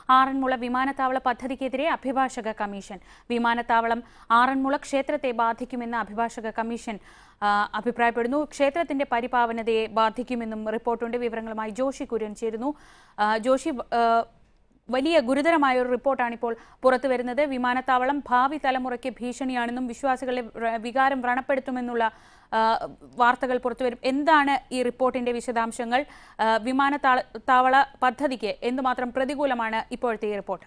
ആറന്മുള വിമാനത്താവള പദ്ധതിക്കെതിരെ അഭിഭാഷക കമ്മീഷൻ വിമാനത്താവളം ആറന്മുള ക്ഷേത്രത്തെ ബാധിക്കുമെന്ന് അഭിഭാഷക കമ്മീഷൻ ആ, അഭിപ്രായപ്പെടുന്നു ക്ഷേത്രത്തിന്റെ പരിപാവനതയെ ബാധിക്കുമെന്നും റിപ്പോർട്ടുണ്ട് വിവരങ്ങളുമായി ജോഷി കുര്യൻ ചേരുന്നു ആ, ജോഷി ആ, വലിയ ഗുരുതരമായ ഒരു റിപ്പോർട്ടാണ് ഇപ്പോൾ പുറത്തു വരുന്നത് വിമാനത്താവളം ഭാവി തലമുറയ്ക്ക് ഭീഷണിയാണെന്നും വിശ്വാസികളെ വ്ര- വികാരം വ്രണപ്പെടുത്തുമെന്നുള്ള ആ, വാർത്തകൾ പുറത്തുവരും എന്താണ് ഈ റിപ്പോർട്ടിന്റെ വിശദാംശങ്ങൾ ആ, വിമാനത്താവള പദ്ധതിക്ക് എന്തുമാത്രം പ്രതികൂലമാണ് ഇപ്പോഴത്തെ ഈ റിപ്പോർട്ട്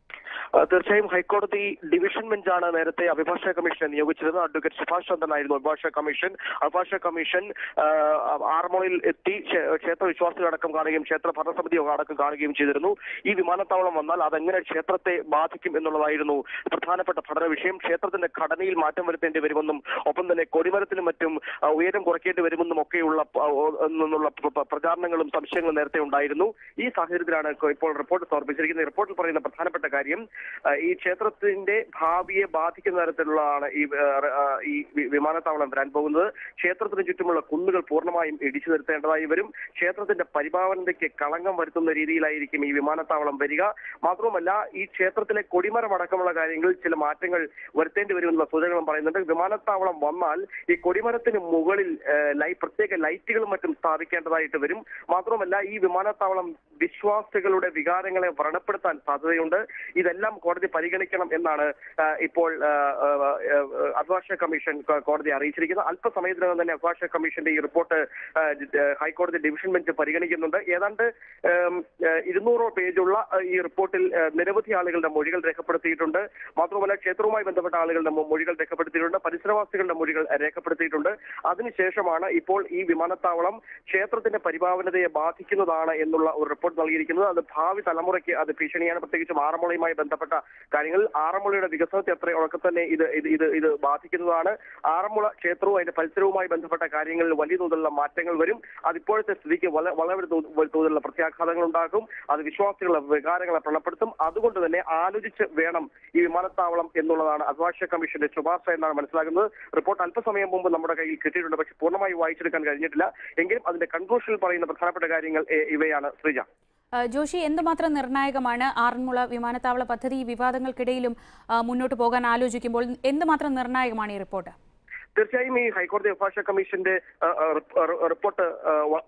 ആ, തീർച്ചയായും ഹൈക്കോടതി ഡിവിഷൻ ബെഞ്ചാണ് നേരത്തെ അഭിഭാഷക കമ്മീഷനെ നിയോഗിച്ചിരുന്നത് അഡ്വക്കേറ്റ് സുഭാഷ് ചന്ദ്രനായിരുന്നു അഭിഭാഷക കമ്മീഷൻ അഭിഭാഷക കമ്മീഷൻ ആ, ആറന്മുളയിൽ എത്തി ക്ഷേ- ക്ഷേത്ര വിശ്വാസികളടക്കം കാണുകയും ക്ഷേത്ര ഭരണസമിതി അടക്കം കാണുകയും ചെയ്തിരുന്നു ഈ വിമാനത്താവളം വന്നാൽ അതെങ്ങനെ ക്ഷേത്രത്തെ ബാധിക്കും എന്നുള്ളതായിരുന്നു പ്രധാനപ്പെട്ട പഠന വിഷയം ക്ഷേത്രത്തിന്റെ ഘടനയിൽ മാറ്റം വരുത്തേണ്ടി വരുമെന്നും ഒപ്പം തന്നെ കൊടിമരത്തിനും മറ്റും ആ, ഉയരം കുറയ്ക്കേണ്ടി വരുമെന്നും ഒക്കെയുള്ള പ- ഓ- നിന്നുള്ള പ്ര- പ്ര- പ്രചാരണങ്ങളും സംശയങ്ങളും നേരത്തെ ഉണ്ടായിരുന്നു ഈ സാഹചര്യത്തിലാണ് ഇപ്പൊ- ഇപ്പോൾ റിപ്പോർട്ട് സമർപ്പിച്ചിരിക്കുന്നത് ഈ റിപ്പോർട്ടിൽ പറയുന്ന പ്രധാനപ്പെട്ട കാര്യം ആ, ഈ ക്ഷേത്രത്തിന്റെ ഭാവിയെ ബാധിക്കുന്ന തരത്തിലുള്ളതാണ് ഈ ആ, ആ, ഈ വി- വിമാനത്താവളം വരാൻ പോകുന്നത് ക്ഷേത്രത്തിന് ചുറ്റുമുള്ള കുന്നുകൾ പൂർണ്ണമായും ഇടിച്ചു നിർത്തേണ്ടതായി വരും ക്ഷേത്രത്തിന്റെ പരിപാവനതയ്ക്ക് കളങ്കം വരുത്തുന്ന രീതിയിലായിരിക്കും ഈ വിമാനത്താവളം വരിക മാത്രവുമല്ല ഈ ക്ഷേത്രത്തിലെ കൊടിമരം അടക്കമുള്ള കാര്യങ്ങളിൽ ചില മാറ്റങ്ങൾ വരുത്തേണ്ടി വരുമെന്നുള്ള സൂചനകളും പറയുന്നുണ്ട് വിമാനത്താവളം വന്നാൽ ഈ കൊടിമരത്തിന് മുകളിൽ ആ, ലൈ പ്രത്യേക ലൈറ്റുകളും മറ്റും സ്ഥാപിക്കേണ്ടതായിട്ട് വരും മാത്രമല്ല ഈ വിമാനത്താവളം വിശ്വാസികളുടെ വികാരങ്ങളെ വ്രണപ്പെടുത്താൻ സാധ്യതയുണ്ട് ഇതെല്ലാം കോടതി പരിഗണിക്കണം എന്നാണ് ആ, ഇപ്പോൾ ആ, ആ, ആ, അഭിഭാഷക കമ്മീഷൻ കോ- കോടതി അറിയിച്ചിരിക്കുന്നത് അല്പസമയത്തിനകം തന്നെ അഭിഭാഷക കമ്മീഷന്റെ ഈ റിപ്പോർട്ട് ആ, ജ- ഹൈക്കോടതി ഡിവിഷൻ ബെഞ്ച് പരിഗണിക്കുന്നുണ്ട് ഏതാണ്ട് ഉം, ആ, ഇരുന്നൂറോ പേജുള്ള ആ, ഈ റിപ്പോർട്ടിൽ ആ, നിരവധി ആളുകളുടെ മൊഴികൾ രേഖപ്പെടുത്തിയിട്ടുണ്ട് മാത്രമല്ല ക്ഷേത്രവുമായി ബന്ധപ്പെട്ട ആളുകളുടെ മൊ- മൊഴികൾ രേഖപ്പെടുത്തിയിട്ടുണ്ട് പരിസരവാസികളുടെ മൊഴികൾ രേഖപ്പെടുത്തിയിട്ടുണ്ട് അതിനുശേഷമാണ് ഇപ്പോൾ ഈ വിമാനത്താവളം ക്ഷേത്രത്തിന്റെ പരിപാവനതയെ ബാധിക്കുന്നതാണ് എന്നുള്ള ഒരു റിപ്പോർട്ട് നൽകിയിരിക്കുന്നത് അത് ഭാവി തലമുറയ്ക്ക് അത് ഭീഷണിയാണ് പ്രത്യേകിച്ചും ആറന്മുളയുമായി ബന്ധപ്പെട്ട കാര്യങ്ങൾ ആറന്മുളയുടെ വികസനത്തെ അത്രയൊക്കെ തന്നെ ഇത് ഇത് ഇത് ഇത് ബാധിക്കുന്നതാണ് ആറന്മുള ക്ഷേത്രവും അതിന്റെ പരിസരവുമായി ബന്ധപ്പെട്ട കാര്യങ്ങളിൽ വലിയ തോതിലുള്ള മാറ്റങ്ങൾ വരും അതിപ്പോഴത്തെ സ്ഥിതിക്ക് വള- വളരെ തോ- വലിയ തോതിലുള്ള പ്രത്യാഘാതങ്ങൾ ഉണ്ടാക്കും അത് വിശ്വാസികളുടെ വികാരങ്ങളെ പ്രണപ്പെടുത്തും അതുകൊണ്ട് തന്നെ ആലോചിച്ച് വേണം ഈ വിമാനത്താവളം എന്നുള്ളതാണ് അഭിഭാഷക കമ്മീഷന്റെ ശുപാർശ എന്നാണ് മനസ്സിലാക്കുന്നത് റിപ്പോർട്ട് അല്പസമയം മുമ്പ് നമ്മുടെ കയ്യിൽ കിട്ടിയിട്ടുണ്ട് പക്ഷെ പൂർണ്ണമായി വായിച്ചെടുക്കാൻ കഴിഞ്ഞിട്ടില്ല എങ്കിലും അതിന്റെ കൺക്ലൂഷനിൽ പറയുന്ന പ്രധാനപ്പെട്ട കാര്യങ്ങൾ ഏ, ഇവയാണ് ശ്രീജ ആ, ജോഷി എന്തുമാത്രം നിർണായകമാണ് ആറന്മുള വിമാനത്താവള പദ്ധതി ഈ വിവാദങ്ങൾക്കിടയിലും ആ, മുന്നോട്ട് പോകാൻ ആലോചിക്കുമ്പോൾ എന്തുമാത്രം നിർണായകമാണ് ഈ റിപ്പോർട്ട് തീർച്ചയായും ഈ ഹൈക്കോടതി അഭിഭാഷക കമ്മീഷന്റെ ആ, ആ, റിപ്പ- റി- റിപ്പോർട്ട് ആ, വ-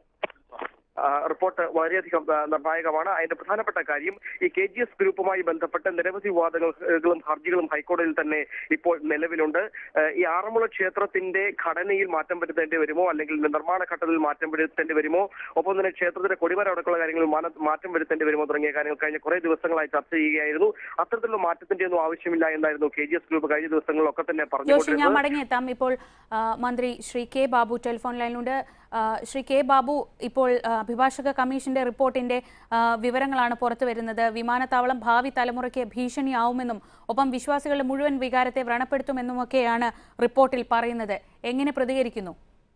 ആ, റിപ്പോർട്ട് വളരെയധികം ആ, നിർണായകമാണ് അതിന്റെ പ്രധാനപ്പെട്ട കാര്യം ഈ കെ ജി എസ് ഗ്രൂപ്പുമായി ബന്ധപ്പെട്ട നിരവധി വാദങ്ങളും ഹർജികളും ഹൈക്കോടതിയിൽ തന്നെ ഇപ്പോൾ നിലവിലുണ്ട് ആ, ഈ ആറന്മുള ക്ഷേത്രത്തിന്റെ ഘടനയിൽ മാറ്റം വരുത്തേണ്ടി വരുമോ അല്ലെങ്കിൽ നിർമ്മാണ ഘട്ടത്തിൽ മാറ്റം വരുത്തേണ്ടി വരുമോ ഒപ്പം തന്നെ ക്ഷേത്രത്തിന്റെ കൊടിമരം അടക്കമുള്ള കാര്യങ്ങളിൽ മാന- മാറ്റം വരുത്തേണ്ടി വരുമോ തുടങ്ങിയ കാര്യങ്ങൾ കഴിഞ്ഞ കുറെ ദിവസങ്ങളായി ചർച്ച ചെയ്യുകയായിരുന്നു അത്തരത്തിലുള്ള മാറ്റത്തിന്റെ ഒന്നും ആവശ്യമില്ല എന്നായിരുന്നു കെ ജി എസ് ഗ്രൂപ്പ് കഴിഞ്ഞ ദിവസങ്ങളിലൊക്കെ തന്നെ ജോഷി ഞാൻ പറഞ്ഞുകൊണ്ടിരുന്നത് മടങ്ങിയെത്താം ഇപ്പോൾ ആ, മന്ത്രി ശ്രീ കെ ബാബു ടെലിഫോൺ ലൈനിലുണ്ട് ആ, ശ്രീ കെ ബാബു ഇപ്പോൾ ആ, അഭിഭാഷക കമ്മീഷന്റെ റിപ്പോർട്ടിന്റെ ആ, വിവരങ്ങളാണ് പുറത്തു വരുന്നത് വിമാനത്താവളം ഭാവി തലമുറയ്ക്ക് ഭീഷണിയാവുമെന്നും ഒപ്പം വിശ്വാസികളുടെ മുഴുവൻ വികാരത്തെ വ്രണപ്പെടുത്തുമെന്നുമൊക്കെയാണ് റിപ്പോർട്ടിൽ പറയുന്നത് എങ്ങനെ പ്രതികരിക്കുന്നു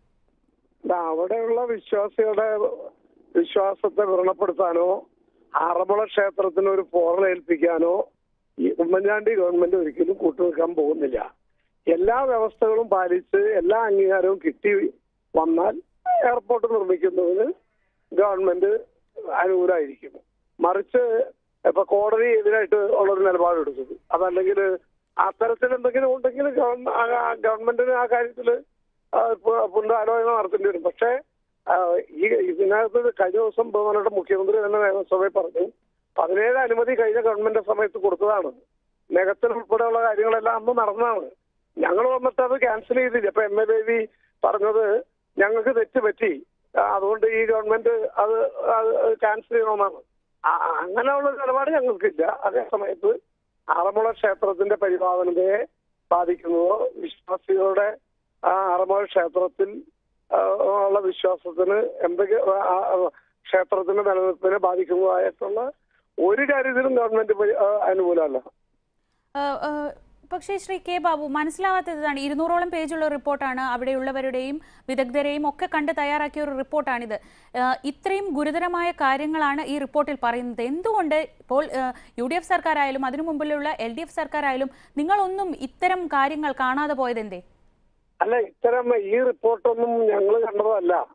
ദാ അവിടെയുള്ള വിശ്വാസികളുടെ വിശ്വാസത്തെ വ്രണപ്പെടുത്താനോ ആറന്മുള ക്ഷേത്രത്തിന് ഒരു പോറലേൽപ്പിക്കാനോ ഈ ഉമ്മൻചാണ്ടി ഗവൺമെന്റ് ഒരിക്കലും കൂട്ടുനിൽക്കാൻ പോകുന്നില്ല എല്ലാ വ്യവസ്ഥകളും പാലിച്ച് എല്ലാ അംഗീകാരവും കിട്ടി വന്നാൽ എയർപോർട്ട് നിർമ്മിക്കുന്നതിന് ഗവൺമെന്റ് അനുകൂലമായിരിക്കും മറിച്ച് ഇപ്പൊ കോടതി എതിരായിട്ട് ഉള്ളൊരു നിലപാടെടുത്തത് അതല്ലെങ്കിൽ അത്തരത്തിൽ എന്തെങ്കിലും ഉണ്ടെങ്കിൽ ഗവൺമ- ആ- ആ ഗവൺമെന്റിന് ആ കാര്യത്തില് ആ, പു- പുനരാലോചന നടത്തേണ്ടി വരും പക്ഷേ ആ, ഈ ഇതിനകത്ത് കഴിഞ്ഞ ദിവസം ബഹുമാനയുടെ മുഖ്യമന്ത്രി തന്നെ നിയമസഭയിൽ പറഞ്ഞു പതിനേഴ് അനുമതി കഴിഞ്ഞ ഗവൺമെന്റ് സമയത്ത് കൊടുത്തതാണ് നികത്തിൽ ഉൾപ്പെടെയുള്ള കാര്യങ്ങളെല്ലാം അന്ന് നടന്നതാണ് ഞങ്ങൾ വന്നിട്ട് അത് ക്യാൻസൽ ചെയ്തില്ല ഇപ്പൊ എം എ ബേബി പറഞ്ഞത് ഞങ്ങൾക്ക് തെറ്റ് പറ്റി ആ, അതുകൊണ്ട് ഈ ഗവൺമെന്റ് അത് ക്യാൻസൽ ചെയ്യണമെന്നാണ് ആ- ആ, അങ്ങനെയുള്ള ഒരു നിലപാട് ഞങ്ങൾക്കില്ല അതേ സമയത്ത് ആറന്മുള ക്ഷേത്രത്തിന്റെ പരിപാലനതയെ ബാധിക്കുന്നതോ വിശ്വാസികളുടെ ആ ആറന്മുള ക്ഷേത്രത്തിൽ ആ, ഉള്ള വിശ്വാസത്തിന് എന്തൊക്കെ ആ, ആ, ക്ഷേത്രത്തിന്റെ നിലനിൽപ്പിനെ ബാധിക്കുന്നതായിട്ടുള്ള ഒരു കാര്യത്തിലും ഗവൺമെന്റ് പരി- ആ, അനുകൂലമല്ല ഏഹ് ഏഹ് പക്ഷേ ശ്രീ കെ ബാബു മനസ്സിലാവാത്തത് ഇതാണ് ഇരുന്നൂറോളം പേജുള്ള റിപ്പോർട്ടാണ് അവിടെയുള്ളവരുടെയും വിദഗ്ധരെയും ഒക്കെ കണ്ട് തയ്യാറാക്കിയ ഒരു റിപ്പോർട്ടാണിത് ഏഹ് ഇത്രയും ഗുരുതരമായ കാര്യങ്ങളാണ് ഈ റിപ്പോർട്ടിൽ പറയുന്നത് എന്തുകൊണ്ട് ഇപ്പോൾ യു ഡി എഫ് സർക്കാരായാലും അതിനു മുമ്പിലുള്ള എൽ ഡി എഫ് സർക്കാരായാലും നിങ്ങളൊന്നും ഇത്തരം കാര്യങ്ങൾ കാണാതെ പോയതെന്തേ അല്ല ഇത്തരം ഈ റിപ്പോർട്ടൊന്നും ഞങ്ങൾ കണ്ടതല്ല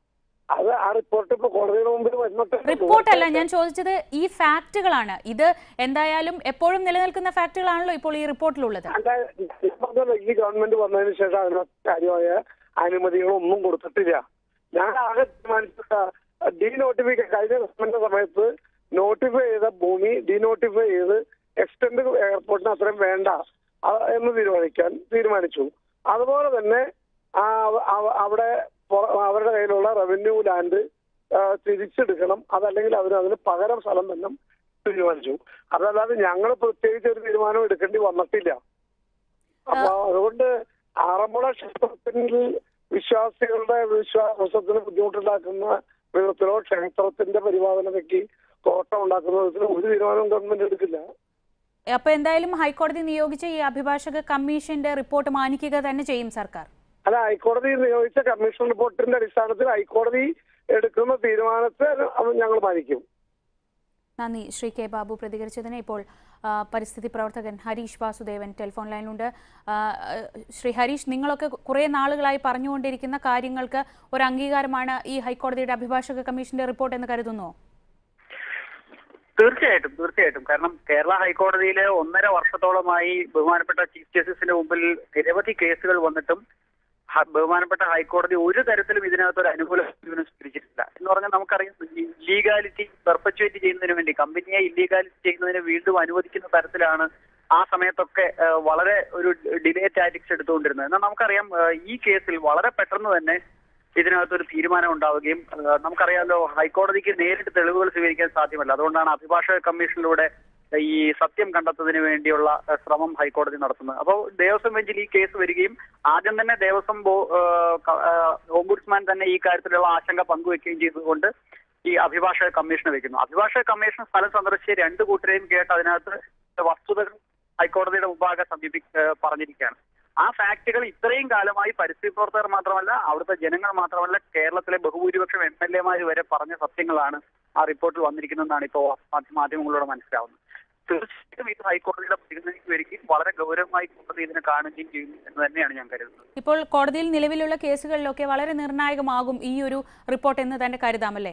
അത് ആ റിപ്പോർട്ട് ഇപ്പൊ കോടതിയുടെ മുമ്പിൽ വന്നിട്ട് റിപ്പോർട്ടല്ല ഞാൻ ചോദിച്ചത് ഈ ഫാക്റ്റുകളാണ് ഇത് എന്തായാലും എപ്പോഴും നിലനിൽക്കുന്ന ഫാക്റ്റുകളാണല്ലോ ഇപ്പോൾ ഈ റിപ്പോർട്ടിലുള്ളത് അല്ല, ഞാൻ പറഞ്ഞല്ലോ, ഈ ഗവൺമെന്റ് വന്നതിന് ശേഷം അതിനകത്ത് കാര്യമായ അനുമതികളൊന്നും കൊടുത്തിട്ടില്ല ഞാൻ ആകെ തീരുമാനിച്ചിട്ട ഡീനോട്ടിഫിക്ക കഴിഞ്ഞ ഗവൺമെന്റ് സമയത്ത് നോട്ടിഫൈ ചെയ്ത ഭൂമി ഡീനോട്ടിഫൈ ചെയ്ത് എക്സ്റ്റൻഡ് എയർപോർട്ടിന് അത്രയും വേണ്ട ആ, എന്ന് തീരുമാനിക്കാൻ തീരുമാനിച്ചു അതുപോലെ തന്നെ ആ, അവ- അവിടെ പൊ- അവരുടെ കയ്യിലുള്ള റവന്യൂ ലാൻഡ് തിരിച്ചെടുക്കണം അതല്ലെങ്കിൽ അവർ അതിന് പകരം സ്ഥലം തന്നെ തീരുമാനിച്ചു അതല്ലാതെ ഞങ്ങൾ പ്രത്യേകിച്ച് ഒരു തീരുമാനം എടുക്കേണ്ടി വന്നിട്ടില്ല അപ്പൊ അതുകൊണ്ട് ആറന്മുള ക്ഷേത്രത്തിൽ വിശ്വാസികളുടെ വിശ്വാസത്തിന് ബുദ്ധിമുട്ടുണ്ടാക്കുന്ന വിധത്തിലോ ക്ഷേത്രത്തിന്റെ പരിപാലനയ്ക്ക് കോട്ടം ഉണ്ടാക്കുന്ന വിധത്തിലോ ഒരു തീരുമാനവും ഗവൺമെന്റ് എടുക്കില്ല അപ്പൊ എന്തായാലും ഹൈക്കോടതി നിയോഗിച്ച ഈ അഭിഭാഷക കമ്മീഷന്റെ റിപ്പോർട്ട് മാനിക്കുക തന്നെ ചെയ്യും സർക്കാർ അല്ല ഹൈക്കോടതി നിയോഗിച്ച കമ്മീഷൻ റിപ്പോർട്ടിന്റെ അടിസ്ഥാനത്തിൽ ഹൈക്കോടതി എടുക്കുന്ന തീരുമാനത്തെ ഞങ്ങൾ പാലിക്കും നന്ദി ശ്രീ കെ ബാബു പ്രതികരിച്ചതിന് ഇപ്പോൾ ആ, പരിസ്ഥിതി പ്രവർത്തകൻ ഹരീഷ് വാസുദേവൻ ടെലിഫോൺ ലൈനിലുണ്ട് ആ, ശ്രീ ഹരീഷ് നിങ്ങളൊക്കെ കുറേ നാളുകളായി പറഞ്ഞുകൊണ്ടിരിക്കുന്ന കാര്യങ്ങൾക്ക് ഒരു അംഗീകാരമാണ് ഈ ഹൈക്കോടതിയുടെ അഭിഭാഷക കമ്മീഷന്റെ റിപ്പോർട്ട് എന്ന് കരുതുന്നു തീർച്ചയായിട്ടും തീർച്ചയായിട്ടും കാരണം കേരള ഹൈക്കോടതിയിലെ ഒന്നര വർഷത്തോളമായി ബഹുമാനപ്പെട്ട ചീഫ് ജസ്റ്റിസിന്റെ മുമ്പിൽ നിരവധി കേസുകൾ വന്നിട്ടും ഹ- ബഹുമാനപ്പെട്ട ഹൈക്കോടതി ഒരു തരത്തിലും ഇതിനകത്ത് ഒരു അനുകൂല സമീപനം സ്വീകരിച്ചിട്ടില്ല എന്ന് പറഞ്ഞാൽ നമുക്കറിയാം ഇല്ലീഗാലിറ്റി പെർപ്പച്വേറ്റ് ചെയ്യുന്നതിന് വേണ്ടി കമ്പനിയെ ഇല്ലീഗാലിറ്റി ചെയ്യുന്നതിന് വീണ്ടും അനുവദിക്കുന്ന തരത്തിലാണ് ആ സമയത്തൊക്കെ ആ, വളരെ ഒരു ഡിലേ ടാറ്റിക്സ് എടുത്തുകൊണ്ടിരുന്നത് എന്നാൽ നമുക്കറിയാം ആ, ഈ കേസിൽ വളരെ പെട്ടെന്ന് തന്നെ ഇതിനകത്തൊരു തീരുമാനം ഉണ്ടാവുകയും ആ, നമുക്കറിയാമല്ലോ ഹൈക്കോടതിക്ക് നേരിട്ട് തെളിവുകൾ സ്വീകരിക്കാൻ സാധ്യമല്ല അതുകൊണ്ടാണ് അഭിഭാഷക കമ്മീഷനിലൂടെ ഈ സത്യം കണ്ടെത്തുന്നതിന് വേണ്ടിയുള്ള ആ, ശ്രമം ഹൈക്കോടതി നടത്തുന്നത് അപ്പോൾ ദേവസ്വം ബെഞ്ചിൽ ഈ കേസ് വരികയും ആദ്യം തന്നെ ദേവസ്വം ബോ- ആ, ക- ആ, ഓംബുഡ്സ്മാൻ തന്നെ ഈ കാര്യത്തിലുള്ള ആശങ്ക പങ്കുവെക്കുകയും ചെയ്തുകൊണ്ട് ഈ അഭിഭാഷക കമ്മീഷനെ വെക്കുന്നു അഭിഭാഷക കമ്മീഷൻ സ്ഥലം സന്ദർശിച്ച് രണ്ട് കൂട്ടരെയും കേട്ട് അതിനകത്ത് വസ്തുതകൾ ഹൈക്കോടതിയുടെ മുമ്പാകെ സമീപി ആ, പറഞ്ഞിരിക്കുകയാണ് ആ ഫാക്ടുകൾ ഇത്രയും കാലമായി പരിസ്ഥിതി പ്രവർത്തകർ മാത്രമല്ല അവിടുത്തെ ജനങ്ങൾ മാത്രമല്ല കേരളത്തിലെ ബഹുഭൂരിപക്ഷം എം എൽ എമാർ വരെ പറഞ്ഞ സത്യങ്ങളാണ് ആ റിപ്പോർട്ടിൽ വന്നിരിക്കുന്നതെന്നാണ് ഇപ്പോൾ മാധ്യമങ്ങളിലൂടെ മനസ്സിലാവുന്നത് തീർച്ചയായിട്ടും ഇത് ഹൈക്കോടതിയുടെ പരിഗണനയ്ക്ക് വരികയും വളരെ ഗൗരവമായി കോടതി ഇതിനെ കാണുകയും ചെയ്യും എന്ന് തന്നെയാണ് ഞാൻ കരുതുന്നത് ഇപ്പോൾ കോടതിയിൽ നിലവിലുള്ള കേസുകളിലൊക്കെ വളരെ നിർണായകമാകും ഈ ഒരു റിപ്പോർട്ട് എന്ന് തന്നെ കരുതാമല്ലേ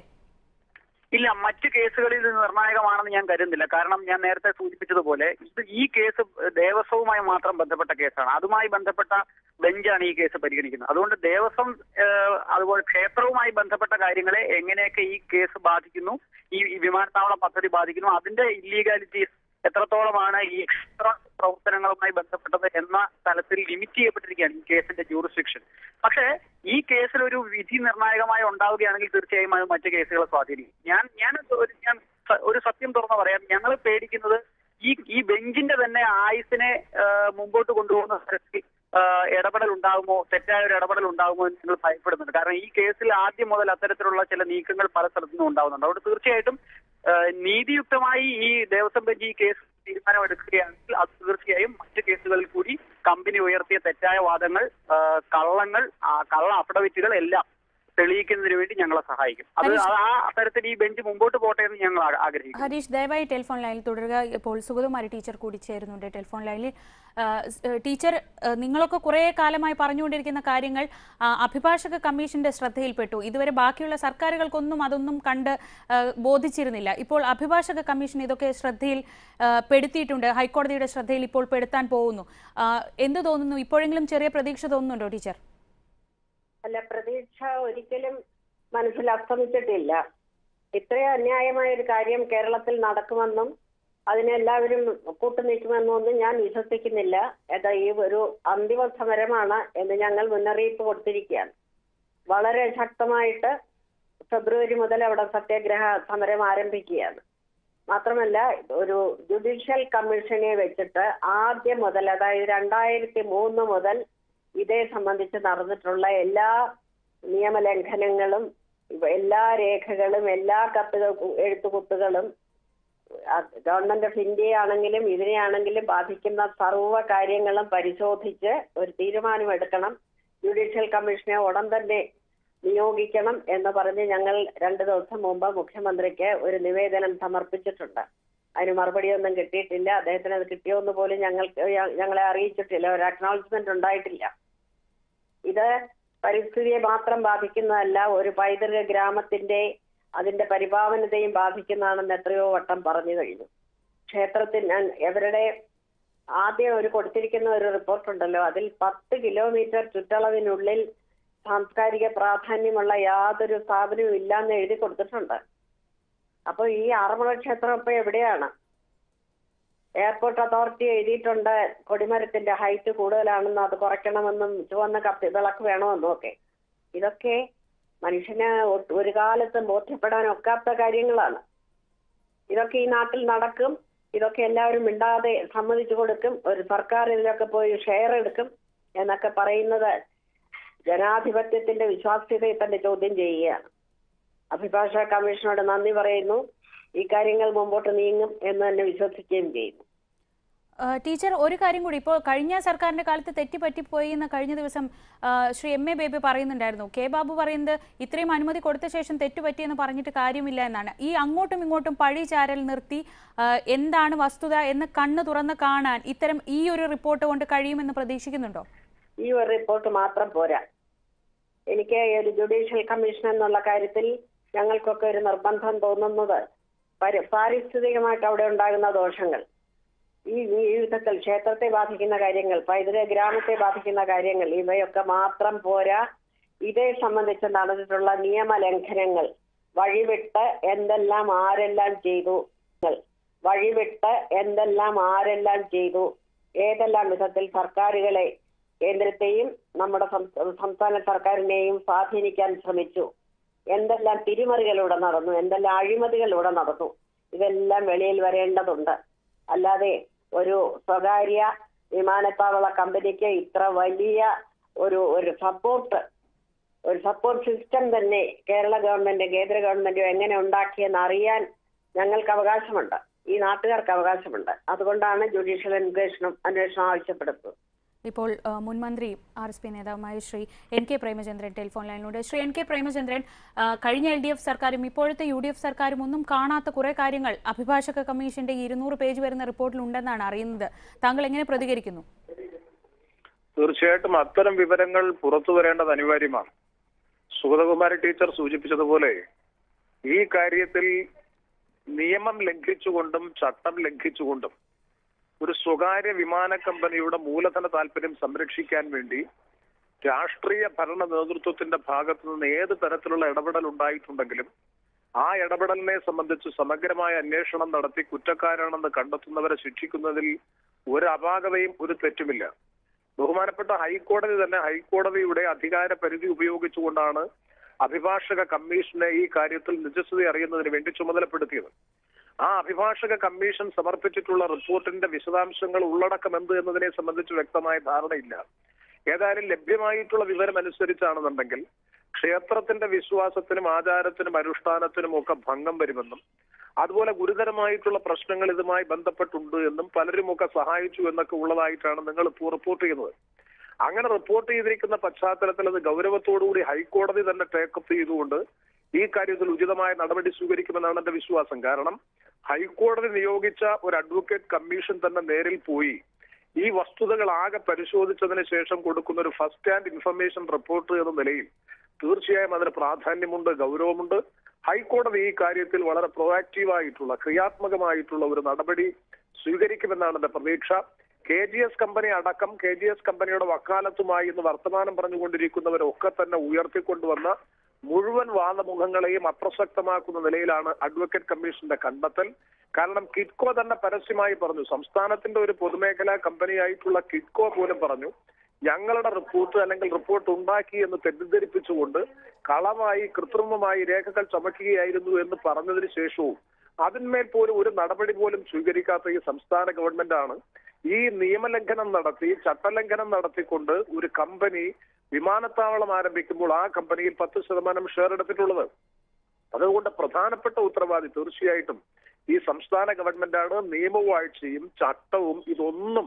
ഇല്ല മറ്റു കേസുകളിൽ ഇത് നിർണായകമാണെന്ന് ഞാൻ കരുതുന്നില്ല കാരണം ഞാൻ നേരത്തെ സൂചിപ്പിച്ചതുപോലെ ഇത് ഈ കേസ് ദേവസ്വവുമായി മാത്രം ബന്ധപ്പെട്ട കേസാണ് അതുമായി ബന്ധപ്പെട്ട ബെഞ്ചാണ് ഈ കേസ് പരിഗണിക്കുന്നത് അതുകൊണ്ട് ദേവസ്വം ഏഹ്, അതുപോലെ ക്ഷേത്രവുമായി ബന്ധപ്പെട്ട കാര്യങ്ങളെ എങ്ങനെയൊക്കെ ഈ കേസ് ബാധിക്കുന്നു ഈ ഈ വിമാനത്താവള പദ്ധതി ബാധിക്കുന്നു അതിന്റെ ഇല്ലീഗാലിറ്റീസ് എത്രത്തോളമാണ് ഈ ക്ഷേത്ര പ്രവർത്തനങ്ങളുമായി ബന്ധപ്പെട്ടത് എന്ന തലത്തിൽ ലിമിറ്റ് ചെയ്യപ്പെട്ടിരിക്കുകയാണ് ഈ കേസിന്റെ ജൂറിസ്ഡിക്ഷൻ പക്ഷേ ഈ കേസിൽ ഒരു വിധി നിർണായകമായി ഉണ്ടാവുകയാണെങ്കിൽ തീർച്ചയായും അത് മറ്റു കേസുകളെ സ്വാധീനിക്കും ഞാൻ ഞാൻ ഒരു ഞാൻ സ- ഒരു സത്യം തുറന്നു പറയാം ഞങ്ങൾ പേടിക്കുന്നത് ഈ ഈ ബെഞ്ചിന്റെ തന്നെ ആയുസിനെ ആ, മുമ്പോട്ട് കൊണ്ടുപോകുന്ന തരത്തിൽ ആ, ഇടപെടൽ ഉണ്ടാകുമോ തെറ്റായ ഒരു ഇടപെടൽ ഉണ്ടാകുമോ എന്ന് ഞങ്ങൾ ഭയപ്പെടുന്നുണ്ട് കാരണം ഈ കേസിൽ ആദ്യം മുതൽ അത്തരത്തിലുള്ള ചില നീക്കങ്ങൾ പല സ്ഥലത്തുനിന്നും ഉണ്ടാകുന്നുണ്ട് അതുകൊണ്ട് തീർച്ചയായിട്ടും ആ, നീതിയുക്തമായി ഈ ദേവസ്വം ബെഞ്ച് ഈ കേസ് തീരുമാനമെടുക്കുകയാണെങ്കിൽ അത് തീർച്ചയായും മറ്റു കേസുകളിൽ കൂടി കമ്പനി ഉയർത്തിയ തെറ്റായ വാദങ്ങൾ ആ, കള്ളങ്ങൾ ആ, കള്ള അഫിഡവിറ്റുകൾ എല്ലാം തെളിയിക്കുന്നതിന് വേണ്ടി ഞങ്ങളെ സഹായിക്കും അത് ഹരീഷ്. ആ തരത്തിൽ ഈ ബെഞ്ച് മുമ്പോട്ട് പോട്ടെ എന്ന് ഞങ്ങൾ ആ- ആഗ്രഹിക്കുന്നു ഹരീഷ് ദയവായി ടെലിഫോൺ ലൈനിൽ തുടരുക ഇപ്പോൾ സുഗതകുമാരി ടീച്ചർ കൂടി ചേരുന്നുണ്ട് ടെലിഫോൺ ലൈനിൽ ആ, സ്- ഏ, ടീച്ചർ ഏ, നിങ്ങളൊക്കെ കുറേ കാലമായി പറഞ്ഞുകൊണ്ടിരിക്കുന്ന കാര്യങ്ങൾ ആ, അഭിഭാഷക കമ്മീഷന്റെ ശ്രദ്ധയിൽപ്പെട്ടു ഇതുവരെ ബാക്കിയുള്ള സർക്കാരുകൾക്കൊന്നും അതൊന്നും കണ്ട് ആ, ബോധിച്ചിരുന്നില്ല ഇപ്പോൾ അഭിഭാഷക കമ്മീഷൻ ഇതൊക്കെ ശ്രദ്ധയിൽ ആ, പെടുത്തിയിട്ടുണ്ട് ഹൈക്കോടതിയുടെ ശ്രദ്ധയിൽ ഇപ്പോൾ പെടുത്താൻ പോകുന്നു ആ, എന്ത് തോന്നുന്നു ഇപ്പോഴെങ്കിലും ചെറിയ പ്രതീക്ഷ തോന്നുന്നുണ്ടോ ടീച്ചർ അല്ല പ്രതീക്ഷ ഒരിക്കലും മനസ്സിൽ അസ്തമിച്ചിട്ടില്ല ഇത്രയും അന്യായമായ ഒരു കാര്യം കേരളത്തിൽ നടക്കുമെന്നും അതിനെല്ലാവരും കൂട്ടുനിൽക്കുമെന്നും ഒന്നും ഞാൻ വിശ്വസിക്കുന്നില്ല അത് ഈ ഒരു അന്തിമ സമരമാണ് എന്ന് ഞങ്ങൾ മുന്നറിയിപ്പ് കൊടുത്തിരിക്കുകയാണ് വളരെ ശക്തമായിട്ട് ഫെബ്രുവരി മുതൽ അവിടെ സത്യാഗ്രഹ സമരം ആരംഭിക്കുകയാണ് മാത്രമല്ല ഒരു ജുഡീഷ്യൽ കമ്മീഷനെ വെച്ചിട്ട് ആദ്യം മുതൽ അതായത് രണ്ടായിരത്തി മൂന്ന് മുതൽ ഇതേ സംബന്ധിച്ച് നടന്നിട്ടുള്ള എല്ലാ നിയമലംഘനങ്ങളും ഇവ- എല്ലാ രേഖകളും എല്ലാ കത്തുകൾ എഴുത്തുകുത്തുകളും ഗവൺമെന്റ് ഓഫ് ഇന്ത്യ ആണെങ്കിലും ഇതിനെയാണെങ്കിലും ബാധിക്കുന്ന സർവ്വ കാര്യങ്ങളും പരിശോധിച്ച് ഒരു തീരുമാനമെടുക്കണം ജുഡീഷ്യൽ കമ്മീഷനെ ഉടൻ തന്നെ നിയോഗിക്കണം എന്ന് പറഞ്ഞ് ഞങ്ങൾ രണ്ടു ദിവസം മുമ്പ് മുഖ്യമന്ത്രിക്ക് ഒരു നിവേദനം സമർപ്പിച്ചിട്ടുണ്ട് അതിന് മറുപടിയൊന്നും കിട്ടിയിട്ടില്ല അദ്ദേഹത്തിന് അത് കിട്ടിയോന്ന് പോലും ഞങ്ങൾക്ക് ഞങ്ങളെ അറിയിച്ചിട്ടില്ല ഒരു അക്നോളജ്മെന്റ് ഉണ്ടായിട്ടില്ല ഇത് പരിസ്ഥിതിയെ മാത്രം ബാധിക്കുന്നതല്ല ഒരു പൈതൃക ഗ്രാമത്തിന്റെ അതിന്റെ പരിപാവനതയും ബാധിക്കുന്നതാണെന്ന് എത്രയോ വട്ടം പറഞ്ഞു കഴിഞ്ഞു ക്ഷേത്രത്തിന് അവരുടെ ആദ്യം ഒരു കൊടുത്തിരിക്കുന്ന ഒരു റിപ്പോർട്ട് ഉണ്ടല്ലോ അതിൽ പത്ത് കിലോമീറ്റർ ചുറ്റളവിനുള്ളിൽ സാംസ്കാരിക പ്രാധാന്യമുള്ള യാതൊരു സ്ഥാപനവും ഇല്ലാന്ന് എഴുതി കൊടുത്തിട്ടുണ്ട് അപ്പൊ ഈ ആറന്മുള ക്ഷേത്രം ഇപ്പൊ എവിടെയാണ് എയർപോർട്ട് അതോറിറ്റി എഴുതിയിട്ടുണ്ട് കൊടിമരത്തിന്റെ ഹൈറ്റ് കൂടുതലാണെന്ന് അത് കുറയ്ക്കണമെന്നും ചുവന്ന കപ്പി വിളക്ക് വേണമെന്നും ഒക്കെ ഇതൊക്കെ മനുഷ്യന് ഒട്ട് ഒരു കാലത്തും ബോധ്യപ്പെടാൻ ഒക്കാത്ത കാര്യങ്ങളാണ് ഇതൊക്കെ ഈ നാട്ടിൽ നടക്കും ഇതൊക്കെ എല്ലാവരും മിണ്ടാതെ സമ്മതിച്ചു കൊടുക്കും ഒരു സർക്കാർ ഇതിലൊക്കെ പോയി ഷെയർ എടുക്കും എന്നൊക്കെ പറയുന്നത് ജനാധിപത്യത്തിന്റെ വിശ്വാസ്യതയെ തന്നെ ചോദ്യം ചെയ്യുകയാണ് അഭിഭാഷക കമ്മീഷനോട് നന്ദി പറയുന്നു ഈ കാര്യങ്ങൾ മുമ്പോട്ട് നീങ്ങും എന്ന് തന്നെ വിശ്വസിക്കുകയും ചെയ്യുന്നു ആ, ടീച്ചർ ഒരു കാര്യം കൂടി ഇപ്പോൾ കഴിഞ്ഞ സർക്കാരിന്റെ കാലത്ത് തെറ്റിപ്പറ്റിപ്പോയി എന്ന് കഴിഞ്ഞ ദിവസം ആ, ശ്രീ എം എ ബേബി പറയുന്നുണ്ടായിരുന്നു കെ ബാബു പറയുന്നത് ഇത്രയും അനുമതി കൊടുത്ത ശേഷം തെറ്റുപറ്റിയെന്ന് പറഞ്ഞിട്ട് കാര്യമില്ല എന്നാണ് ഈ അങ്ങോട്ടും ഇങ്ങോട്ടും പഴി ചാരൽ നിർത്തി ആ, എന്താണ് വസ്തുത എന്ന് കണ്ണ് തുറന്ന് കാണാൻ ഇത്തരം ഈ ഒരു റിപ്പോർട്ട് കൊണ്ട് കഴിയുമെന്ന് പ്രതീക്ഷിക്കുന്നുണ്ടോ ഈ ഒരു റിപ്പോർട്ട് മാത്രം പോരാ എനിക്ക് ഒരു ജുഡീഷ്യൽ കമ്മീഷൻ എന്നുള്ള കാര്യത്തിൽ ഞങ്ങൾക്കൊക്കെ ഒരു നിർബന്ധം തോന്നുന്നത് പരി- പാരിസ്ഥിതികമായിട്ട് അവിടെ ഉണ്ടാകുന്ന ദോഷങ്ങൾ ഈ ഈ വിധത്തിൽ ക്ഷേത്രത്തെ ബാധിക്കുന്ന കാര്യങ്ങൾ പൈതൃക ഗ്രാമത്തെ ബാധിക്കുന്ന കാര്യങ്ങൾ ഇവയൊക്കെ മാത്രം പോരാ ഇതേ സംബന്ധിച്ച് നടന്നിട്ടുള്ള നിയമലംഘനങ്ങൾ വഴിവിട്ട് എന്തെല്ലാം ആരെല്ലാം ചെയ്തു വഴിവിട്ട് എന്തെല്ലാം ആരെല്ലാം ചെയ്തു ഏതെല്ലാം വിധത്തിൽ സർക്കാരുകളെ കേന്ദ്രത്തെയും നമ്മുടെ സംസ്ഥ- സംസ്ഥാന സർക്കാരിനെയും സ്വാധീനിക്കാൻ ശ്രമിച്ചു എന്തെല്ലാം തിരിമറികളിലൂടെ നടന്നു എന്തെല്ലാം അഴിമതികളിലൂടെ നടന്നു ഇതെല്ലാം വെളിയിൽ വരേണ്ടതുണ്ട് അല്ലാതെ ഒരു സ്വകാര്യ വിമാനത്താവള കമ്പനിക്ക് ഇത്ര വലിയ ഒരു ഒരു സപ്പോർട്ട് ഒരു സപ്പോർട്ട് സിസ്റ്റം തന്നെ കേരള ഗവൺമെന്റ് കേന്ദ്ര ഗവൺമെന്റും എങ്ങനെ ഉണ്ടാക്കിയെന്ന് അറിയാൻ ഞങ്ങൾക്ക് അവകാശമുണ്ട് ഈ നാട്ടുകാർക്ക് അവകാശമുണ്ട് അതുകൊണ്ടാണ് ജുഡീഷ്യൽ അന്വേഷണം അന്വേഷണം ആവശ്യപ്പെടുന്നത് ഇപ്പോൾ ആ, മുൻ മന്ത്രി ആർ എസ് പി നേതാവുമായ Shri N K Premachandran telephone ലൈനിലൂടെ ശ്രീ എൻ കെ പ്രേമചന്ദ്രൻ ആ, കഴിഞ്ഞ എൽ ഡി എഫ് സർക്കാരും ഇപ്പോഴത്തെ യു ഡി എഫ് സർക്കാരും ഒന്നും കാണാത്ത കുറെ കാര്യങ്ങൾ അഭിഭാഷക കമ്മീഷന്റെ ഇരുന്നൂറ് പേജ് വരുന്ന റിപ്പോർട്ടിൽ ഉണ്ടെന്നാണ് അറിയുന്നത് താങ്കൾ എങ്ങനെ പ്രതികരിക്കുന്നു തീർച്ചയായിട്ടും അത്തരം വിവരങ്ങൾ പുറത്തു വരേണ്ടത് അനിവാര്യമാണ് സുഗതകുമാരി ടീച്ചർ സൂചിപ്പിച്ചതുപോലെ ഈ കാര്യത്തിൽ നിയമം ലംഘിച്ചുകൊണ്ടും ചട്ടം ലംഘിച്ചുകൊണ്ടും ഒരു സ്വകാര്യ വിമാന കമ്പനിയുടെ മൂലധന താല്പര്യം സംരക്ഷിക്കാൻ വേണ്ടി രാഷ്ട്രീയ ഭരണ നേതൃത്വത്തിന്റെ ഭാഗത്തു നിന്ന് ഏത് തരത്തിലുള്ള ഇടപെടൽ ഉണ്ടായിട്ടുണ്ടെങ്കിലും ആ ഇടപെടലിനെ സംബന്ധിച്ച് സമഗ്രമായ അന്വേഷണം നടത്തി കുറ്റക്കാരാണെന്ന് കണ്ടെത്തുന്നവരെ ശിക്ഷിക്കുന്നതിൽ ഒരു അപാകതയും ഒരു തെറ്റുമില്ല ബഹുമാനപ്പെട്ട ഹൈക്കോടതി തന്നെ ഹൈക്കോടതിയുടെ അധികാര പരിധി ഉപയോഗിച്ചുകൊണ്ടാണ് അഭിഭാഷക കമ്മീഷനെ ഈ കാര്യത്തിൽ നിജസ്ഥിതി അറിയുന്നതിന് വേണ്ടി ചുമതലപ്പെടുത്തിയത് ആ അഭിഭാഷക കമ്മീഷൻ സമർപ്പിച്ചിട്ടുള്ള റിപ്പോർട്ടിന്റെ വിശദാംശങ്ങൾ ഉള്ളടക്കം എന്ത് എന്നതിനെ സംബന്ധിച്ച് വ്യക്തമായ ധാരണയില്ല ഏതായാലും ലഭ്യമായിട്ടുള്ള വിവരം അനുസരിച്ചാണെന്നുണ്ടെങ്കിൽ ക്ഷേത്രത്തിന്റെ വിശ്വാസത്തിനും ആചാരത്തിനും അനുഷ്ഠാനത്തിനും ഒക്കെ ഭംഗം വരുമെന്നും അതുപോലെ ഗുരുതരമായിട്ടുള്ള പ്രശ്നങ്ങൾ ഇതുമായി ബന്ധപ്പെട്ടുണ്ട് എന്നും പലരുമൊക്കെ സഹായിച്ചു എന്നൊക്കെ ഉള്ളതായിട്ടാണ് നിങ്ങൾ ഇപ്പോൾ റിപ്പോർട്ട് ചെയ്യുന്നത് അങ്ങനെ റിപ്പോർട്ട് ചെയ്തിരിക്കുന്ന പശ്ചാത്തലത്തിൽ അത് ഗൗരവത്തോടുകൂടി ഹൈക്കോടതി തന്നെ ടേക്കപ്പ് ചെയ്തുകൊണ്ട് ഈ കാര്യത്തിൽ ഉചിതമായ നടപടി സ്വീകരിക്കുമെന്നാണ് എന്റെ വിശ്വാസം കാരണം ഹൈക്കോടതി നിയോഗിച്ച ഒരു അഡ്വക്കേറ്റ് കമ്മീഷൻ തന്നെ നേരിൽ പോയി ഈ വസ്തുതകൾ ആകെ പരിശോധിച്ചതിന് ശേഷം കൊടുക്കുന്ന ഒരു ഫസ്റ്റ് ഹാൻഡ് ഇൻഫർമേഷൻ റിപ്പോർട്ട് എന്ന നിലയിൽ തീർച്ചയായും അതിന് പ്രാധാന്യമുണ്ട് ഗൗരവമുണ്ട് ഹൈക്കോടതി ഈ കാര്യത്തിൽ വളരെ പ്രൊആക്റ്റീവ് ആയിട്ടുള്ള ക്രിയാത്മകമായിട്ടുള്ള ഒരു നടപടി സ്വീകരിക്കുമെന്നാണ് എന്റെ പ്രതീക്ഷ കെ ജി എസ് കമ്പനി അടക്കം കെ ജി എസ് കമ്പനിയുടെ വക്കാലത്തുമായി ഇന്ന് വർത്തമാനം പറഞ്ഞുകൊണ്ടിരിക്കുന്നവരൊക്കെ തന്നെ ഉയർത്തിക്കൊണ്ടുവന്ന മുഴുവൻ വാദമുഖങ്ങളെയും അപ്രസക്തമാക്കുന്ന നിലയിലാണ് അഡ്വക്കേറ്റ് കമ്മീഷന്റെ കണ്ടെത്തൽ കാരണം കിറ്റ്കോ തന്നെ പരസ്യമായി പറഞ്ഞു സംസ്ഥാനത്തിന്റെ ഒരു പൊതുമേഖലാ കമ്പനിയായിട്ടുള്ള കിറ്റ്കോ പോലും പറഞ്ഞു ഞങ്ങളുടെ റിപ്പോർട്ട് അല്ലെങ്കിൽ റിപ്പോർട്ട് ഉണ്ടാക്കി എന്ന് തെറ്റിദ്ധരിപ്പിച്ചുകൊണ്ട് കളമായി കൃത്രിമമായി രേഖകൾ ചമയ്ക്കുകയായിരുന്നു എന്ന് പറഞ്ഞതിന് ശേഷവും അതിന്മേൽ പോലും ഒരു നടപടി പോലും സ്വീകരിക്കാത്ത ഈ സംസ്ഥാന ഗവൺമെന്റാണ് ഈ നിയമലംഘനം നടത്തി ചട്ടലംഘനം നടത്തിക്കൊണ്ട് ഒരു കമ്പനി വിമാനത്താവളം ആരംഭിക്കുമ്പോൾ ആ കമ്പനിയിൽ പത്ത് ശതമാനം ഷെയർ എടുത്തിട്ടുള്ളത് അതുകൊണ്ട് പ്രധാനപ്പെട്ട ഉത്തരവാദി തീർച്ചയായിട്ടും ഈ സംസ്ഥാന ഗവൺമെന്റാണ് നിയമവാഴ്ചയും ചട്ടവും ഇതൊന്നും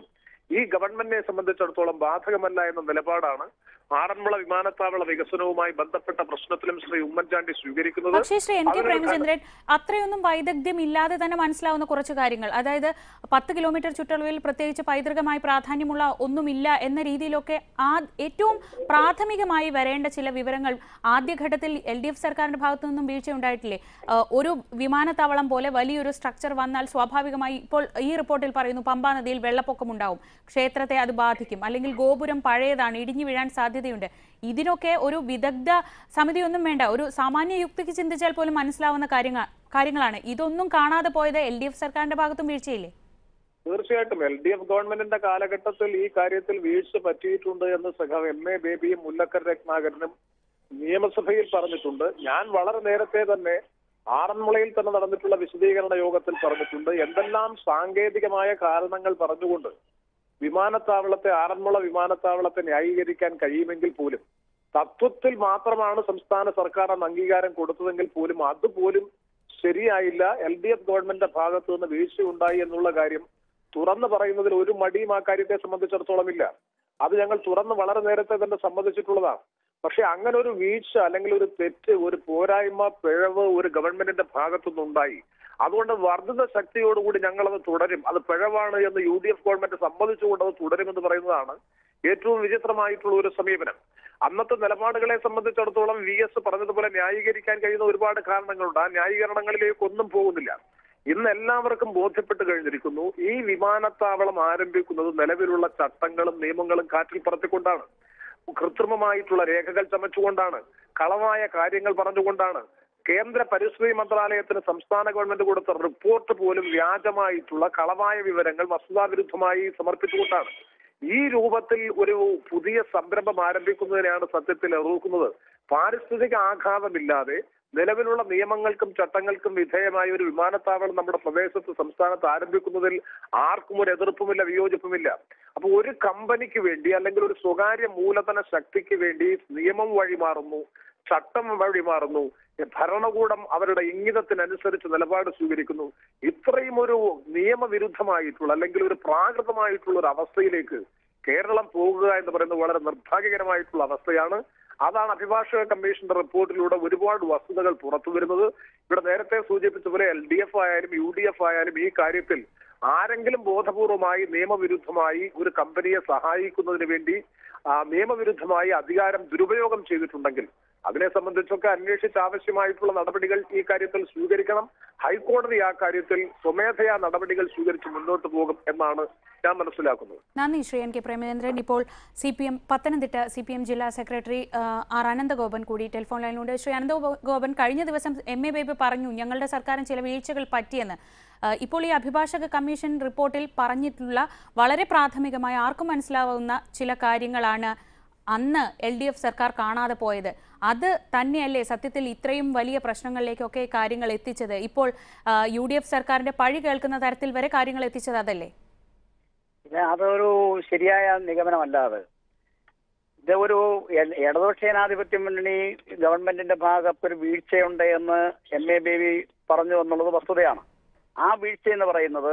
ഈ ഗവൺമെന്റിനെ സംബന്ധിച്ചിടത്തോളം ബാധകമല്ല എന്ന നിലപാടാണ് ആറന്മുള വിമാനത്താവള വികസനവുമായി ബന്ധപ്പെട്ട പ്രശ്നത്തിലും ശ്രീ ഉമ്മൻചാണ്ടി സ്വീകരിക്കുന്നത് പക്ഷേ ശ്രീ എൻ കെ അതിനൊരു പ്രേമചന്ദ്രൻ അത്രയൊന്നും വൈദഗ്ധ്യം ഇല്ലാതെ തന്നെ മനസ്സിലാവുന്ന കുറച്ച് കാര്യങ്ങൾ അതായത് പത്ത് കിലോമീറ്റർ ചുറ്റളവിൽ പ്രത്യേകിച്ച് പൈതൃകമായി പ്രാധാന്യമുള്ള ഒന്നുമില്ല എന്ന രീതിയിലൊക്കെ ആ ഏറ്റവും പ്രാഥമികമായി വരേണ്ട ചില വിവരങ്ങൾ ആദ്യഘട്ടത്തിൽ എൽ ഡി എഫ് സർക്കാരിന്റെ ഭാഗത്തു നിന്നും വീഴ്ച ഉണ്ടായിട്ടില്ലേ ആ, ഒരു വിമാനത്താവളം പോലെ വലിയൊരു സ്ട്രക്ചർ വന്നാൽ സ്വാഭാവികമായി ഇപ്പോൾ ഈ റിപ്പോർട്ടിൽ പറയുന്നു പമ്പാ നദിയിൽ വെള്ളപ്പൊക്കമുണ്ടാവും ക്ഷേത്രത്തെ അത് ബാധിക്കും അല്ലെങ്കിൽ ഗോപുരം പഴയതാണ് ഇടിഞ്ഞു വീഴാൻ സാധ്യതയുണ്ട് ഇതിനൊക്കെ ഒരു വിദഗ്ധ സമിതിയൊന്നും വേണ്ട ഒരു സാമാന്യ യുക്തിക്ക് ചിന്തിച്ചാൽ പോലും മനസ്സിലാവുന്ന കാര്യങ്ങൾ കാര്യങ്ങളാണ് ഇതൊന്നും കാണാതെ പോയത് എൽ ഡി എഫ് സർക്കാരിന്റെ ഭാഗത്തും വീഴ്ചയില്ലേ തീർച്ചയായിട്ടും എൽ ഡി എഫ് ഗവൺമെന്റിന്റെ കാലഘട്ടത്തിൽ ഈ കാര്യത്തിൽ വീഴ്ച പറ്റിയിട്ടുണ്ട് എന്ന് സഖാവ് എം എ ബേബിയും മുല്ലക്കർ രത്നാകരനും നിയമസഭയിൽ പറഞ്ഞിട്ടുണ്ട് ഞാൻ വളരെ നേരത്തെ തന്നെ ആറന്മുളയിൽ തന്നെ നടന്നിട്ടുള്ള വിശദീകരണ യോഗത്തിൽ പറഞ്ഞിട്ടുണ്ട് എന്തെല്ലാം സാങ്കേതികമായ കാരണങ്ങൾ പറഞ്ഞുകൊണ്ട് വിമാനത്താവളത്തെ ആറന്മുള വിമാനത്താവളത്തെ ന്യായീകരിക്കാൻ കഴിയുമെങ്കിൽ പോലും തത്വത്തിൽ മാത്രമാണ് സംസ്ഥാന സർക്കാർ അന്ന് അംഗീകാരം കൊടുത്തതെങ്കിൽ പോലും അതുപോലും ശരിയായില്ല എൽ ഡി എഫ് ഗവൺമെന്റിന്റെ ഭാഗത്തു നിന്ന് വീഴ്ചയുണ്ടായി എന്നുള്ള കാര്യം തുറന്നു പറയുന്നതിൽ ഒരു മടിയും ആ കാര്യത്തെ സംബന്ധിച്ചിടത്തോളം ഇല്ല അത് ഞങ്ങൾ തുറന്ന് വളരെ നേരത്തെ തന്നെ സമ്മതിച്ചിട്ടുള്ളതാണ് പക്ഷെ അങ്ങനെ ഒരു വീഴ്ച അല്ലെങ്കിൽ ഒരു തെറ്റ് ഒരു പോരായ്മ പിഴവ് ഒരു ഗവൺമെന്റിന്റെ ഭാഗത്തുനിന്നുണ്ടായി അതുകൊണ്ട് വർദ്ധിത ശക്തിയോടുകൂടി ഞങ്ങൾ അത് തുടരും അത് പിഴവാണ് എന്ന് യു ഡി എഫ് ഗവൺമെന്റ് സമ്മതിച്ചുകൊണ്ട് അത് തുടരുമെന്ന് പറയുന്നതാണ് ഏറ്റവും വിചിത്രമായിട്ടുള്ള ഒരു സമീപനം അന്നത്തെ നിലപാടുകളെ സംബന്ധിച്ചിടത്തോളം വി എസ് പറഞ്ഞതുപോലെ ന്യായീകരിക്കാൻ കഴിയുന്ന ഒരുപാട് കാരണങ്ങളുണ്ട് ആ ന്യായീകരണങ്ങളിലേക്ക് ഒന്നും പോകുന്നില്ല ഇന്ന് എല്ലാവർക്കും ബോധ്യപ്പെട്ട് കഴിഞ്ഞിരിക്കുന്നു ഈ വിമാനത്താവളം ആരംഭിക്കുന്നത് നിലവിലുള്ള ചട്ടങ്ങളും നിയമങ്ങളും കാറ്റിൽ പറത്തിക്കൊണ്ടാണ് കൃത്രിമമായിട്ടുള്ള രേഖകൾ ചമച്ചുകൊണ്ടാണ് കളവായ കാര്യങ്ങൾ പറഞ്ഞുകൊണ്ടാണ് കേന്ദ്ര പരിസ്ഥിതി മന്ത്രാലയത്തിന് സംസ്ഥാന ഗവൺമെന്റ് കൊടുത്ത റിപ്പോർട്ട് പോലും വ്യാജമായിട്ടുള്ള കളവായ വിവരങ്ങൾ വസ്തുതാവിരുദ്ധമായി സമർപ്പിച്ചുകൊണ്ടാണ് ഈ രൂപത്തിൽ ഒരു പുതിയ സംരംഭം ആരംഭിക്കുന്നതിനെയാണ് സത്യത്തിൽ എറുക്കുന്നത് പാരിസ്ഥിതിക ആഘാതമില്ലാതെ നിലവിലുള്ള നിയമങ്ങൾക്കും ചട്ടങ്ങൾക്കും വിധേയമായ ഒരു വിമാനത്താവളം നമ്മുടെ പ്രദേശത്ത് സംസ്ഥാനത്ത് ആരംഭിക്കുന്നതിൽ ആർക്കും ഒരു എതിർപ്പുമില്ല വിയോജിപ്പുമില്ല അപ്പൊ ഒരു കമ്പനിക്ക് വേണ്ടി അല്ലെങ്കിൽ ഒരു സ്വകാര്യ മൂലധന ശക്തിക്ക് വേണ്ടി നിയമം വഴിമാറുന്നു ചട്ടം വഴിമാറുന്നു ഭരണകൂടം അവരുടെ ഇംഗിതത്തിനനുസരിച്ച് നിലപാട് സ്വീകരിക്കുന്നു ഇത്രയും ഒരു നിയമവിരുദ്ധമായിട്ടുള്ള അല്ലെങ്കിൽ ഒരു പ്രാകൃതമായിട്ടുള്ള ഒരു അവസ്ഥയിലേക്ക് കേരളം പോകുക എന്ന് പറയുന്നത് വളരെ നിർഭാഗ്യകരമായിട്ടുള്ള അവസ്ഥയാണ് അതാണ് അഭിഭാഷക കമ്മീഷന്റെ റിപ്പോർട്ടിലൂടെ ഒരുപാട് വസ്തുതകൾ പുറത്തു വരുന്നത് ഇവിടെ നേരത്തെ സൂചിപ്പിച്ച പോലെ എൽ ഡി എഫ് ആയാലും യു ഡി എഫ് ആയാലും ഈ കാര്യത്തിൽ ആരെങ്കിലും ബോധപൂർവമായി നിയമവിരുദ്ധമായി ഒരു കമ്പനിയെ സഹായിക്കുന്നതിന് വേണ്ടി ആ, നിയമവിരുദ്ധമായി അധികാരം ദുരുപയോഗം ചെയ്തിട്ടുണ്ടെങ്കിൽ അതിനെ സംബന്ധിച്ചൊക്കെ അന്വേഷിച്ച് ആവശ്യമായിട്ടുള്ള നടപടികൾ ഈ കാര്യത്തിൽ സ്വീകരിക്കണം ഹൈക്കോടതി ആ കാര്യത്തിൽ സ്വമേധയാ നടപടികൾ സ്വീകരിച്ച് മുന്നോട്ട് പോകും എന്നാണ് ഞാൻ മനസ്സിലാക്കുന്നത് നന്ദി ശ്രീ എൻ കെ പ്രേമചന്ദ്രൻ ഇപ്പോൾ C P M Pathanamthitta C P M ജില്ലാ സെക്രട്ടറി ആ, ആർ അനന്തഗോപൻ കൂടി ടെലിഫോൺ ലൈനിലുണ്ട് ശ്രീ അനന്തഗോപൻ കഴിഞ്ഞ ദിവസം എം എ ബേബി പറഞ്ഞു ഞങ്ങളുടെ സർക്കാരിന് ചില വീഴ്ചകൾ പറ്റിയെന്ന് ആ, ഇപ്പോൾ ഈ അഭിഭാഷക കമ്മീഷൻ റിപ്പോർട്ടിൽ പറഞ്ഞിട്ടുള്ള വളരെ പ്രാഥമികമായ ആർക്കും മനസ്സിലാവുന്ന ചില കാര്യങ്ങളാണ് അന്ന് എൽ ഡി എഫ് സർക്കാർ കാണാതെ പോയത് അത് തന്നെയല്ലേ സത്യത്തിൽ ഇത്രയും വലിയ പ്രശ്നങ്ങളിലേക്കൊക്കെ കാര്യങ്ങൾ എത്തിച്ചത് ഇപ്പോൾ ആ, യു ഡി എഫ് സർക്കാരിന്റെ പഴി കേൾക്കുന്ന തരത്തിൽ വരെ കാര്യങ്ങൾ എത്തിച്ചത് അതല്ലേ ഇത് അതൊരു ശരിയായ നിഗമനമല്ല അത് ഇത് ഒരു എൽ- ഇടതുപക്ഷ ജനാധിപത്യ മുന്നണി ഗവൺമെന്റിന്റെ ഭാഗത്ത് ഒരു വീഴ്ചയുണ്ട് എന്ന് എം എ ബേബി പറഞ്ഞു എന്നുള്ളത് വസ്തുതയാണ് ആ വീഴ്ച എന്ന് പറയുന്നത്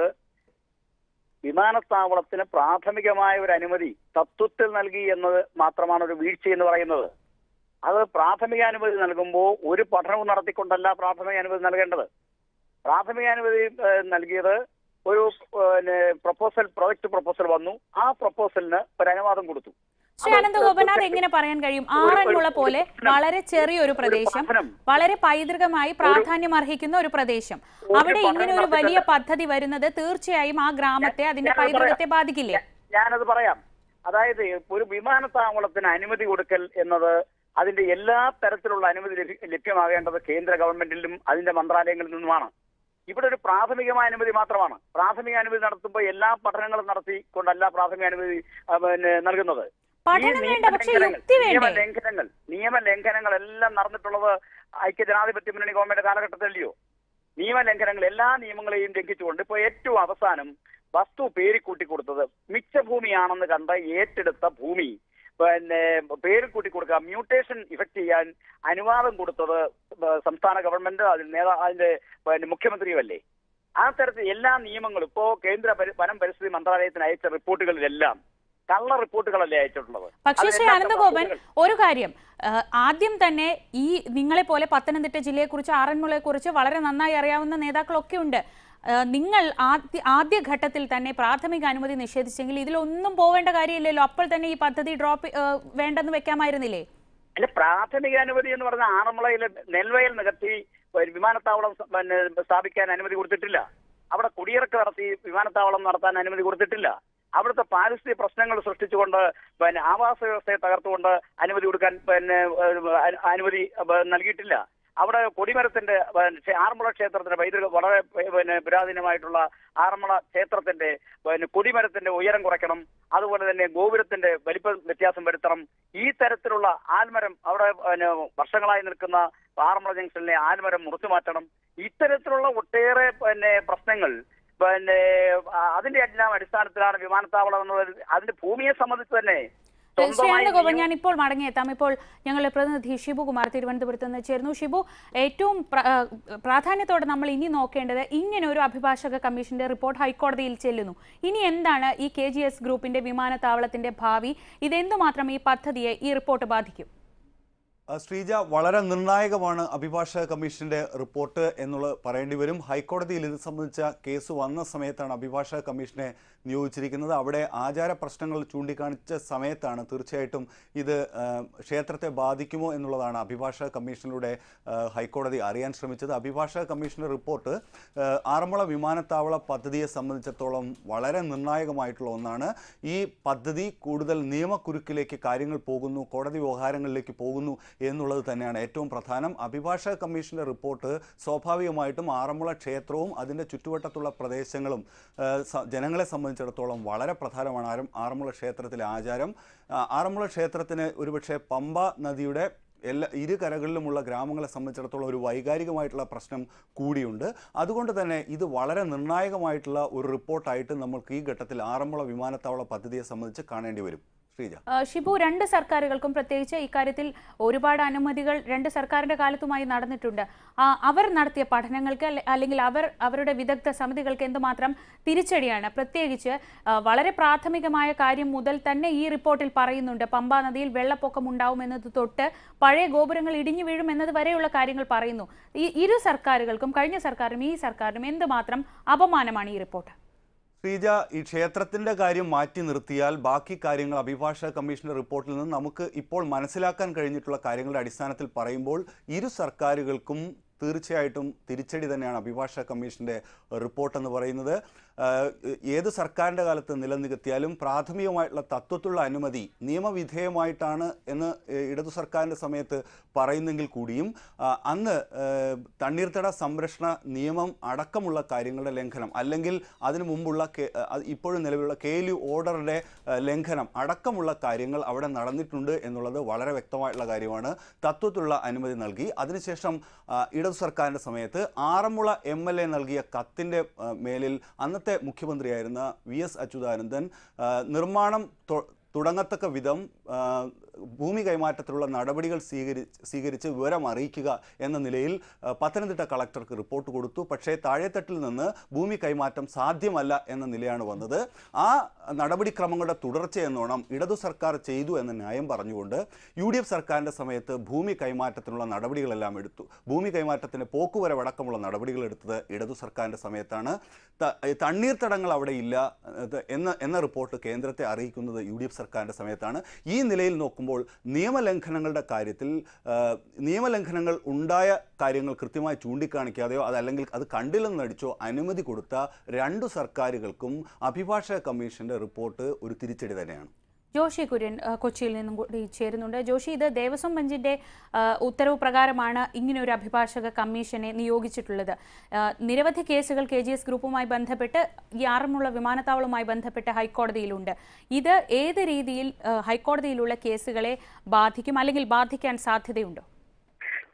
വിമാനത്താവളത്തിന് പ്രാഥമികമായ ഒരു അനുമതി തത്വത്തിൽ നൽകി എന്നത് മാത്രമാണ് ഒരു വീഴ്ച എന്ന് പറയുന്നത് അത് പ്രാഥമിക അനുമതി നൽകുമ്പോൾ ഒരു പഠനവും നടത്തിക്കൊണ്ടല്ല പ്രാഥമിക അനുമതി നൽകേണ്ടത് പ്രാഥമിക അനുമതി ഏഹ്, നൽകിയത് ഒരു പിന്നെ പ്രപ്പോസൽ പ്രൊജക്ട് പ്രപ്പോസൽ വന്നു ആ പ്രപ്പോസലിന് ഒരു അനുവാദം കൊടുത്തു ശ്രീ അനന്തഗോപൻ അത് എങ്ങനെ പറയാൻ കഴിയും ആറന്മുള പോലെ വളരെ ചെറിയൊരു പ്രദേശം പഠനം. വളരെ പൈതൃകമായി പ്രാധാന്യം അർഹിക്കുന്ന ഒരു പ്രദേശം അവിടെ ഇങ്ങനെ ഒരു വലിയ പദ്ധതി വരുന്നത് തീർച്ചയായും ആ ഗ്രാമത്തെ അതിന്റെ ഞാനത് പൈതൃകത്തെ ബാധിക്കില്ലേ ഞാനത് പറയാം അതായത് ഒരു വിമാനത്താവളത്തിന് അനുമതി കൊടുക്കൽ എന്നത് അതിന്റെ എല്ലാ തരത്തിലുള്ള അനുമതി ലഭി- ലഭ്യമാകേണ്ടത് കേന്ദ്ര ഗവൺമെന്റിലും അതിന്റെ മന്ത്രാലയങ്ങളിൽ നിന്നുമാണ് ഇവിടെ ഒരു പ്രാഥമികമായ അനുമതി മാത്രമാണ് പ്രാഥമിക അനുമതി നടത്തുമ്പോൾ എല്ലാ പഠനങ്ങളും നടത്തിക്കൊണ്ടല്ല പ്രാഥമിക അനുമതി ആ, പിന്നെ നൽകുന്നത് ഈ പഠനം വേണ്ട പക്ഷെ നിയമലംഘനങ്ങൾ- യുക്തി വേണ്ടേ നിയമലംഘനങ്ങൾ നിയമലംഘനങ്ങൾ എല്ലാം നടന്നിട്ടുള്ളത് ഐക്യജനാധിപത്യ മുന്നണി ഗവൺമെന്റ് കാലഘട്ടത്തിലല്ലയോ നിയമലംഘനങ്ങൾ എല്ലാ നിയമങ്ങളെയും ലംഘിച്ചുകൊണ്ട് ഇപ്പൊ ഏറ്റവും അവസാനം വസ്തു പേരിക്കൂട്ടി കൊടുത്തത് മിച്ചഭൂമിയാണെന്ന് കണ്ട് ഏറ്റെടുത്ത ഭൂമി പിന്നെ പേര് കൂട്ടി കൊടുക്കുക മ്യൂട്ടേഷൻ ഇഫക്ട് ചെയ്യാൻ അനുവാദം കൊടുത്തത് ബ- സംസ്ഥാന ഗവൺമെന്റ് അതിൽ നേതാ അതിന്റെ പിന്നെ മുഖ്യമന്ത്രിയുമല്ലേ ആ തരത്തിൽ എല്ലാ നിയമങ്ങളും ഇപ്പോ കേന്ദ്ര പരി- വനം പരിസ്ഥിതി മന്ത്രാലയത്തിന് അയച്ച റിപ്പോർട്ടുകളിലെല്ലാം കള്ള റിപ്പോർട്ടുകളല്ലേ അയച്ചിട്ടുള്ളത് പക്ഷേ ശ്രീ അതിനെല്ലാം അനന്തഗോപൻ വസ്തുതകൾ- ഒരു കാര്യം ആ, ആദ്യം തന്നെ ഈ നിങ്ങളെ പോലെ പത്തനംതിട്ട ജില്ലയെക്കുറിച്ച് ആറന്മുളയെക്കുറിച്ച് വളരെ നന്നായി അറിയാവുന്ന നേതാക്കളൊക്കെ ഉണ്ട് ആ, നിങ്ങൾ ആദ്യ ആദ്യഘട്ടത്തിൽ തന്നെ പ്രാഥമിക അനുമതി നിഷേധിച്ചെങ്കിൽ ഇതിലൊന്നും പോവേണ്ട കാര്യമില്ലല്ലോ അപ്പോൾ തന്നെ ഈ പദ്ധതി ഡ്രോപ്പ് വേണ്ടെന്ന് വെക്കാമായിരുന്നില്ലേ അല്ല പ്രാഥമിക അനുമതി എന്ന് പറഞ്ഞ ആറന്മുളയിൽ നെൽവയൽ നികത്തി ഒരു വിമാനത്താവളം സ- പിന്നെ സ്ഥാപിക്കാൻ അനുമതി കൊടുത്തിട്ടില്ല അവിടെ കുടിയിറക്ക് നടത്തി വിമാനത്താവളം നടത്താൻ അനുമതി കൊടുത്തിട്ടില്ല അവിടുത്തെ പാരിസ്ഥിതിക പ്രശ്നങ്ങൾ സൃഷ്ടിച്ചുകൊണ്ട് പിന്നെ ആവാസ വ്യവസ്ഥയെ തകർത്തുകൊണ്ട് അനുമതി കൊടുക്കാൻ പിന്നെ ഏഹ്, അനു- അനുമതി ഏഹ്, നൽകിയിട്ടില്ല അവിടെ കൊടിമരത്തിന്റെ പിന്നെ ക്ഷേ- ആറന്മുള ക്ഷേത്രത്തിന്റെ പൈതൃക വളരെ പിന്നെ പുരാതനമായിട്ടുള്ള ആറന്മുള ക്ഷേത്രത്തിന്റെ പിന്നെ കൊടിമരത്തിന്റെ ഉയരം കുറയ്ക്കണം അതുപോലെ തന്നെ ഗോപുരത്തിന്റെ വലിപ്പ വ്യത്യാസം വരുത്തണം ഈ തരത്തിലുള്ള ആൽമരം അവിടെ പിന്നെ വർഷങ്ങളായി നിൽക്കുന്ന ആറന്മുള ജംഗ്ഷനിലെ ആൽമരം മുറിച്ചു മാറ്റണം ഇത്തരത്തിലുള്ള ഒട്ടേറെ പിന്നെ പ്രശ്നങ്ങൾ പിന്നെ ആ, അതിന്റെ എല്ലാം അടിസ്ഥാനത്തിലാണ് വിമാനത്താവളം എന്നുള്ളത് അതിന്റെ ഭൂമിയെ സംബന്ധിച്ച് തന്നെ ശ്രീ സ്വന്തമായി അനന്തഗോപൻ നിയമം- ഞാൻ ഇപ്പോൾ മടങ്ങിയെത്താം ഇപ്പോൾ ഞങ്ങളുടെ പ്രതിനിധി ഷിബു കുമാർ തിരുവനന്തപുരത്ത് നിന്ന് ചേർന്നു ഷിബു ഏറ്റവും പ്ര- ആ, പ്രാധാന്യത്തോടെ നമ്മൾ ഇനി നോക്കേണ്ടത് ഇങ്ങനെ ഒരു അഭിഭാഷക കമ്മീഷന്റെ റിപ്പോർട്ട് ഹൈക്കോടതിയിൽ ചെല്ലുന്നു ഇനി എന്താണ് ഈ കെ ജി എസ് ഗ്രൂപ്പിന്റെ വിമാനത്താവളത്തിന്റെ ഭാവി ഇതെന്തുമാത്രം ഈ പദ്ധതിയെ ഈ റിപ്പോർട്ട് ബാധിക്കും ആ, ശ്രീജ വളരെ നിർണായകമാണ് അഭിഭാഷക കമ്മീഷന്റെ റിപ്പോർട്ട് എന്നുള്ളത് പറയേണ്ടി വരും ഹൈക്കോടതിയിൽ ഇത് സംബന്ധിച്ച കേസ് വന്ന സമയത്താണ് അഭിഭാഷക കമ്മീഷനെ നിയോഗിച്ചിരിക്കുന്നത് അവിടെ ആചാര പ്രശ്നങ്ങൾ ചൂണ്ടിക്കാണിച്ച സമയത്താണ് തീർച്ചയായിട്ടും ഇത് ആ, ക്ഷേത്രത്തെ ബാധിക്കുമോ എന്നുള്ളതാണ് അഭിഭാഷക കമ്മീഷനിലൂടെ ആ, ഹൈക്കോടതി അറിയാൻ ശ്രമിച്ചത് അഭിഭാഷക കമ്മീഷന്റെ റിപ്പോർട്ട് ആ, ആറന്മുള വിമാനത്താവള പദ്ധതിയെ സംബന്ധിച്ചിടത്തോളം വളരെ നിർണായകമായിട്ടുള്ള ഒന്നാണ് ഈ പദ്ധതി കൂടുതൽ നിയമക്കുരുക്കിലേക്ക് കാര്യങ്ങൾ പോകുന്നു കോടതി വ്യവഹാരങ്ങളിലേക്ക് പോകുന്നു എന്നുള്ളത് തന്നെയാണ് ഏറ്റവും പ്രധാനം അഭിഭാഷക കമ്മീഷന്റെ റിപ്പോർട്ട് സ്വാഭാവികമായിട്ടും ആറന്മുള ക്ഷേത്രവും അതിൻ്റെ ചുറ്റുവട്ടത്തുള്ള പ്രദേശങ്ങളും ആ, സ- ജനങ്ങളെ സംബന്ധിച്ചിടത്തോളം വളരെ പ്രധാനമാണ് ആരം ആറന്മുള ക്ഷേത്രത്തിലെ ആചാരം ആ, ആറന്മുള ക്ഷേത്രത്തിന് ഒരുപക്ഷെ പമ്പ നദിയുടെ എല്ലാ ഇരു കരകളിലുമുള്ള ഗ്രാമങ്ങളെ സംബന്ധിച്ചിടത്തോളം ഒരു വൈകാരികമായിട്ടുള്ള പ്രശ്നം കൂടിയുണ്ട് അതുകൊണ്ട് തന്നെ ഇത് വളരെ നിർണായകമായിട്ടുള്ള ഒരു റിപ്പോർട്ടായിട്ട് നമുക്ക് ഈ ഘട്ടത്തിൽ ആറന്മുള വിമാനത്താവള പദ്ധതിയെ സംബന്ധിച്ച് കാണേണ്ടി വരും ശ്രീജ ആ, ഷിബു രണ്ട് സർക്കാരുകൾക്കും പ്രത്യേകിച്ച് ഇക്കാര്യത്തിൽ ഒരുപാട് അനുമതികൾ രണ്ട് സർക്കാരിന്റെ കാലത്തുമായി നടന്നിട്ടുണ്ട് ആ, അവർ നടത്തിയ പഠനങ്ങൾക്ക് അല്ലെ- അല്ലെങ്കിൽ അവർ അവരുടെ വിദഗ്ധ സമിതികൾക്ക് എന്തുമാത്രം തിരിച്ചടിയാണ് പ്രത്യേകിച്ച് ആ, വളരെ പ്രാഥമികമായ കാര്യം മുതൽ തന്നെ ഈ റിപ്പോർട്ടിൽ പറയുന്നുണ്ട് പമ്പാ നദിയിൽ വെള്ളപ്പൊക്കം ഉണ്ടാവുമെന്നത് തൊട്ട് പഴയ ഗോപുരങ്ങൾ ഇടിഞ്ഞു വീഴും എന്നത് വരെയുള്ള കാര്യങ്ങൾ പറയുന്നു ഈ ഇരു സർക്കാരുകൾക്കും കഴിഞ്ഞ സർക്കാരും ഈ സർക്കാരിനും എന്തുമാത്രം അപമാനമാണ് ഈ റിപ്പോർട്ട് ശ്രീജ ഈ ക്ഷേത്രത്തിന്റെ കാര്യം മാറ്റി നിർത്തിയാൽ ബാക്കി കാര്യങ്ങൾ അഭിഭാഷക കമ്മീഷന്റെ റിപ്പോർട്ടിൽ നിന്ന് നമുക്ക് ഇപ്പോൾ മനസ്സിലാക്കാൻ കഴിഞ്ഞിട്ടുള്ള കാര്യങ്ങളുടെ അടിസ്ഥാനത്തിൽ പറയുമ്പോൾ ഇരു സർക്കാരുകൾക്കും തീർച്ചയായിട്ടും തിരിച്ചടി തന്നെയാണ് അഭിഭാഷക കമ്മീഷന്റെ റിപ്പോർട്ട് എന്ന് പറയുന്നത് ആഹ് ഏത് സർക്കാരിൻ്റെ കാലത്ത് നിലനിർത്തിയാലും പ്രാഥമികമായിട്ടുള്ള തത്വത്തിലുള്ള അനുമതി നിയമവിധേയമായിട്ടാണ് എന്ന് ഏഹ് ഇടതു സർക്കാരിൻ്റെ സമയത്ത് പറയുന്നെങ്കിൽ കൂടിയും ആ, അന്ന് ഏഹ് തണ്ണീർത്തട സംരക്ഷണ നിയമം അടക്കമുള്ള കാര്യങ്ങളുടെ ലംഘനം അല്ലെങ്കിൽ അതിനു മുമ്പുള്ള കെ- അത് ഇപ്പോഴും നിലവിലുള്ള കെ എൽ യു ഓർഡറിൻ്റെ ലംഘനം അടക്കമുള്ള കാര്യങ്ങൾ അവിടെ നടന്നിട്ടുണ്ട് എന്നുള്ളത് വളരെ വ്യക്തമായിട്ടുള്ള കാര്യമാണ് തത്വത്തിലുള്ള അനുമതി നൽകി അതിനുശേഷം ആ, ഇടതു സർക്കാരിൻ്റെ സമയത്ത് ആറന്മുള എം എൽ എ നൽകിയ കത്തിൻ്റെ ആ, മേലിൽ അന്നത്തെ മുഖ്യമന്ത്രിയായിരുന്ന വി എസ് അച്യുതാനന്ദൻ ആ, നിർമ്മാണം തൊ- തുടങ്ങത്തക്ക വിധം ആ, ഭൂമി കൈമാറ്റത്തിലുള്ള നടപടികൾ സ്വീകരി സ്വീകരിച്ച് വിവരം അറിയിക്കുക എന്ന നിലയിൽ ആ, പത്തനംതിട്ട കളക്ടർക്ക് റിപ്പോർട്ട് കൊടുത്തു പക്ഷേ താഴെത്തട്ടിൽ നിന്ന് ഭൂമി കൈമാറ്റം സാധ്യമല്ല എന്ന നിലയാണ് വന്നത് ആ നടപടിക്രമങ്ങളുടെ തുടർച്ചയെന്നോണം ഇടതു സർക്കാർ ചെയ്തു എന്ന ന്യായം പറഞ്ഞുകൊണ്ട് യു ഡി എഫ് സർക്കാരിൻ്റെ സമയത്ത് ഭൂമി കൈമാറ്റത്തിനുള്ള നടപടികളെല്ലാം എടുത്തു ഭൂമി കൈമാറ്റത്തിന് പോക്കുവരവടക്കമുള്ള നടപടികൾ എടുത്തത് ഇടതു സർക്കാരിൻ്റെ സമയത്താണ് ത- തണ്ണീർത്തടങ്ങൾ അവിടെ ഇല്ല ഇത് എന്ന എന്ന റിപ്പോർട്ട് കേന്ദ്രത്തെ അറിയിക്കുന്നത് യു ഡി എഫ് സർക്കാരിൻ്റെ സമയത്താണ് ഈ നിലയിൽ നോക്കുമ്പോൾ നിയമലംഘനങ്ങളുടെ കാര്യത്തിൽ ആ, നിയമലംഘനങ്ങൾ ഉണ്ടായ കാര്യങ്ങൾ കൃത്യമായി ചൂണ്ടിക്കാണിക്കാതെയോ അതല്ലെങ്കിൽ അത് കണ്ടില്ലെന്ന് നടിച്ചോ അനുമതി കൊടുത്ത രണ്ടു സർക്കാരുകൾക്കും അഭിഭാഷക കമ്മീഷന്റെ റിപ്പോർട്ട് ഒരു തിരിച്ചടി തന്നെയാണ് ജോഷി കുര്യൻ ആ, കൊച്ചിയിൽ നിന്നും കൂടി ചേരുന്നുണ്ട് ജോഷി ഇത് ദേവസ്വം ബെഞ്ചിന്റെ ആ, ഉത്തരവ് പ്രകാരമാണ് ഇങ്ങനെ ഒരു അഭിഭാഷക കമ്മീഷനെ നിയോഗിച്ചിട്ടുള്ളത് ആ, നിരവധി കേസുകൾ കെ ജി എസ് ഗ്രൂപ്പുമായി ബന്ധപ്പെട്ട് ഈ ആറന്മുള വിമാനത്താവളവുമായി ബന്ധപ്പെട്ട് ഹൈക്കോടതിയിലുണ്ട് ഇത് ഏത് രീതിയിൽ ആ, ഹൈക്കോടതിയിലുള്ള കേസുകളെ ബാധിക്കും അല്ലെങ്കിൽ ബാധിക്കാൻ സാധ്യതയുണ്ടോ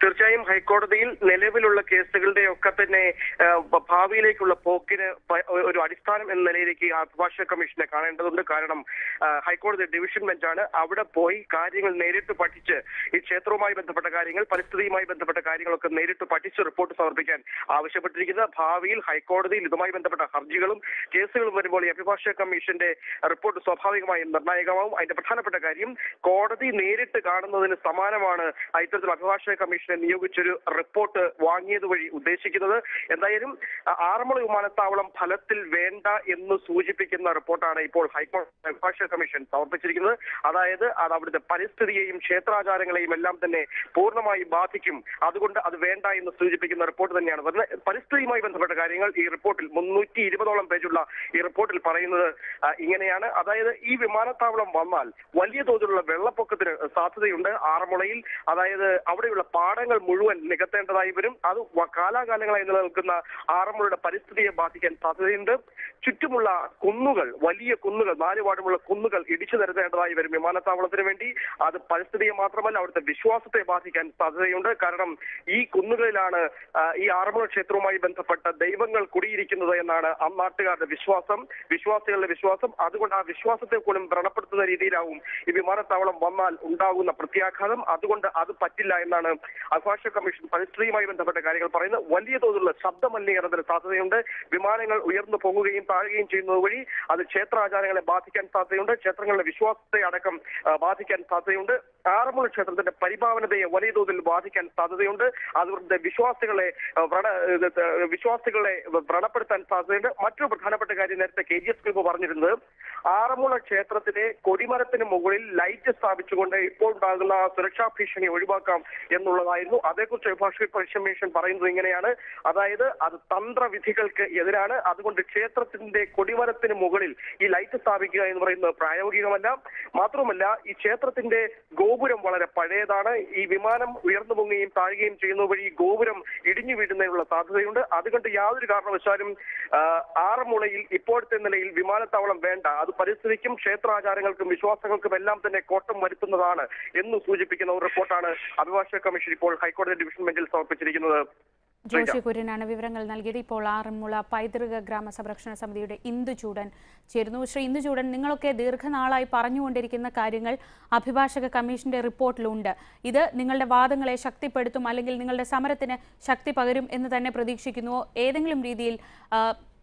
തീർച്ചയായും ഹൈക്കോടതിയിൽ നിലവിലുള്ള കേസുകളുടെ ഒക്കെ തന്നെ ആ, ഭ- ഭാവിയിലേക്കുള്ള പോക്കിന് പ- ഒരു അടിസ്ഥാനം എന്ന നിലയിലേക്ക് ഈ അഭിഭാഷക കമ്മീഷനെ കാണേണ്ടതുണ്ട് കാരണം ആ, ഹൈക്കോടതി ഡിവിഷൻ ബെഞ്ചാണ് അവിടെ പോയി കാര്യങ്ങൾ നേരിട്ട് പഠിച്ച് ഈ ക്ഷേത്രവുമായി ബന്ധപ്പെട്ട കാര്യങ്ങൾ പരിസ്ഥിതിയുമായി ബന്ധപ്പെട്ട കാര്യങ്ങളൊക്കെ നേരിട്ട് പഠിച്ച് റിപ്പോർട്ട് സമർപ്പിക്കാൻ ആവശ്യപ്പെട്ടിരിക്കുന്നത് ഭാവിയിൽ ഹൈക്കോടതിയിൽ ഇതുമായി ബന്ധപ്പെട്ട ഹർജികളും കേസുകളും വരുമ്പോൾ ഈ അഭിഭാഷക കമ്മീഷന്റെ റിപ്പോർട്ട് സ്വാഭാവികമായും നിർണായകമാവും അതിന്റെ പ്രധാനപ്പെട്ട കാര്യം കോടതി നേരിട്ട് കാണുന്നതിന് സമാനമാണ് ഇത്തരത്തിൽ അഭിഭാഷക കമ്മീഷനെ നിയോഗിച്ചൊരു റിപ്പോർട്ട് വാങ്ങിയത് വഴി ഉദ്ദേശിക്കുന്നത് എന്തായാലും ആ, ആറന്മുള വിമാനത്താവളം ഫലത്തിൽ വേണ്ട എന്ന് സൂചിപ്പിക്കുന്ന റിപ്പോർട്ടാണ് ഇപ്പോൾ ഹൈക്കോടതി അഭിഭാഷക കമ്മീഷൻ സമർപ്പിച്ചിരിക്കുന്നത് അതായത് അത് അവിടുത്തെ പരിസ്ഥിതിയെയും ക്ഷേത്രാചാരങ്ങളെയും എല്ലാം തന്നെ പൂർണ്ണമായി ബാധിക്കും അതുകൊണ്ട് അത് വേണ്ട എന്ന് സൂചിപ്പിക്കുന്ന റിപ്പോർട്ട് തന്നെയാണ് വരുന്നത് പരിസ്ഥിതിയുമായി ബന്ധപ്പെട്ട കാര്യങ്ങൾ ഈ റിപ്പോർട്ടിൽ മുന്നൂറ്റി ഇരുപതോളം പേജുള്ള ഈ റിപ്പോർട്ടിൽ പറയുന്നത് ആ, ഇങ്ങനെയാണ് അതായത് ഈ വിമാനത്താവളം വന്നാൽ വലിയ തോതിലുള്ള വെള്ളപ്പൊക്കത്തിന് സാധ്യതയുണ്ട് ആറന്മുളയിൽ അതായത് അവിടെയുള്ള പാടങ്ങൾ മുഴുവൻ നികത്തേണ്ടതായി വരും അത് വ- കാലാകാലങ്ങളായി നിലനിൽക്കുന്ന ആറന്മുളയുടെ പരിസ്ഥിതിയെ ബാധിക്കാൻ സാധ്യതയുണ്ട് ചുറ്റുമുള്ള കുന്നുകൾ വലിയ കുന്നുകൾ നാലുപാടുമുള്ള കുന്നുകൾ ഇടിച്ചു നിരത്തേണ്ടതായി വരും വിമാനത്താവളത്തിന് വേണ്ടി അത് പരിസ്ഥിതിയെ മാത്രമല്ല അവിടുത്തെ വിശ്വാസത്തെ ബാധിക്കാൻ സാധ്യതയുണ്ട് കാരണം ഈ കുന്നുകളിലാണ് ആ, ഈ ആറന്മുള ക്ഷേത്രവുമായി ബന്ധപ്പെട്ട ദൈവങ്ങൾ കുടിയിരിക്കുന്നത് എന്നാണ് ആ നാട്ടുകാരുടെ വിശ്വാസം വിശ്വാസികളുടെ വിശ്വാസം അതുകൊണ്ട് ആ വിശ്വാസത്തെ പോലും വ്രണപ്പെടുത്തുന്ന രീതിയിലാവും ഈ വിമാനത്താവളം വന്നാൽ ഉണ്ടാകുന്ന പ്രത്യാഘാതം അതുകൊണ്ട് അത് പറ്റില്ല എന്നാണ് അഭിഭാഷക കമ്മീഷൻ പരിസ്ഥിതിയുമായി ബന്ധപ്പെട്ട കാര്യങ്ങൾ പറയുന്നത് വലിയ തോതിലുള്ള ശബ്ദ മലിനീകരണത്തിന് സാധ്യതയുണ്ട് വിമാനങ്ങൾ ഉയർന്നു പൊങ്ങുകയും താഴുകയും ചെയ്യുന്നത് വഴി അത് ക്ഷേത്രാചാരങ്ങളെ ബാധിക്കാൻ സാധ്യതയുണ്ട് ക്ഷേത്രങ്ങളുടെ വിശ്വാസത്തെ അടക്കം ആ, ബാധിക്കാൻ സാധ്യതയുണ്ട് ആറന്മുള ക്ഷേത്രത്തിന്റെ പരിപാവനതയെ വലിയ തോതിൽ ബാധിക്കാൻ സാധ്യതയുണ്ട് അതുകൊണ്ട് വിശ്വാസികളെ ആ, വ്രണ ഇത് ത- വിശ്വാസികളെ വ്രണപ്പെടുത്താൻ സാധ്യതയുണ്ട് മറ്റൊരു പ്രധാനപ്പെട്ട കാര്യം നേരത്തെ കെ ജി എസ് ഗ്രൂപ്പ് പറഞ്ഞിരുന്നത് ആറന്മുള ക്ഷേത്രത്തിലെ കൊടിമരത്തിന് മുകളിൽ ലൈറ്റ് സ്ഥാപിച്ചുകൊണ്ട് ഇപ്പോൾ ഉണ്ടാകുന്ന സുരക്ഷാ ഭീഷണി ഒഴിവാക്കാം എന്നുള്ളതായിരുന്നു അതേക്കുറിച്ച് അഭിഭാഷക കമ്മീഷൻ പറയുന്നത് ഇങ്ങനെയാണ് അതായത് അത് തന്ത്രവിധികൾക്ക് എതിരാണ് അതുകൊണ്ട് ക്ഷേത്രത്തിന്റെ കൊടിമരത്തിന് മുകളിൽ ഈ ലൈറ്റ് സ്ഥാപിക്കുക എന്ന് പറയുന്നത് പ്രായോഗികമല്ല മാത്രമല്ല ഈ ക്ഷേത്രത്തിന്റെ ഗോപുരം വളരെ പഴയതാണ് ഈ വിമാനം ഉയർന്നു പൊങ്ങുകയും താഴുകയും ചെയ്യുന്നത് വഴി ഈ ഗോപുരം ഇടിഞ്ഞു വീഴുന്നതിനുള്ള സാധ്യതയുണ്ട് അതുകൊണ്ട് യാതൊരു കാരണവശാലും ആ, ആറന്മുളയിൽ ഇപ്പോഴത്തെ നിലയിൽ വിമാനത്താവളം വേണ്ട അത് പരിസ്ഥിതിക്കും ക്ഷേത്രാചാരങ്ങൾക്കും വിശ്വാസങ്ങൾക്കും എല്ലാം തന്നെ കോട്ടം വരുത്തുന്നതാണ് എന്ന് സൂചിപ്പിക്കുന്ന ഒരു റിപ്പോർട്ടാണ് അഭിഭാഷക കമ്മീഷൻ ഇപ്പോൾ ഹൈക്കോടതി ഡിവിഷൻ ബെഞ്ചിൽ സമർപ്പിച്ചിരിക്കുന്നത് ജോഷി കുര്യനാണ് വിവരങ്ങൾ നൽകിയത് ഇപ്പോൾ ആറന്മുള പൈതൃക ഗ്രാമ സംരക്ഷണ സമിതിയുടെ ഇന്ദുചൂടൻ ചേരുന്നു ശ്രീ ഇന്ദുചൂടൻ നിങ്ങളൊക്കെ ദീർഘനാളായി പറഞ്ഞുകൊണ്ടിരിക്കുന്ന കാര്യങ്ങൾ അഭിഭാഷക കമ്മീഷന്റെ റിപ്പോർട്ടിലുണ്ട് ഇത് നിങ്ങളുടെ വാദങ്ങളെ ശക്തിപ്പെടുത്തും അല്ലെങ്കിൽ നിങ്ങളുടെ സമരത്തിന് ശക്തി പകരും എന്ന് തന്നെ പ്രതീക്ഷിക്കുന്നുവോ ഏതെങ്കിലും രീതിയിൽ ആ,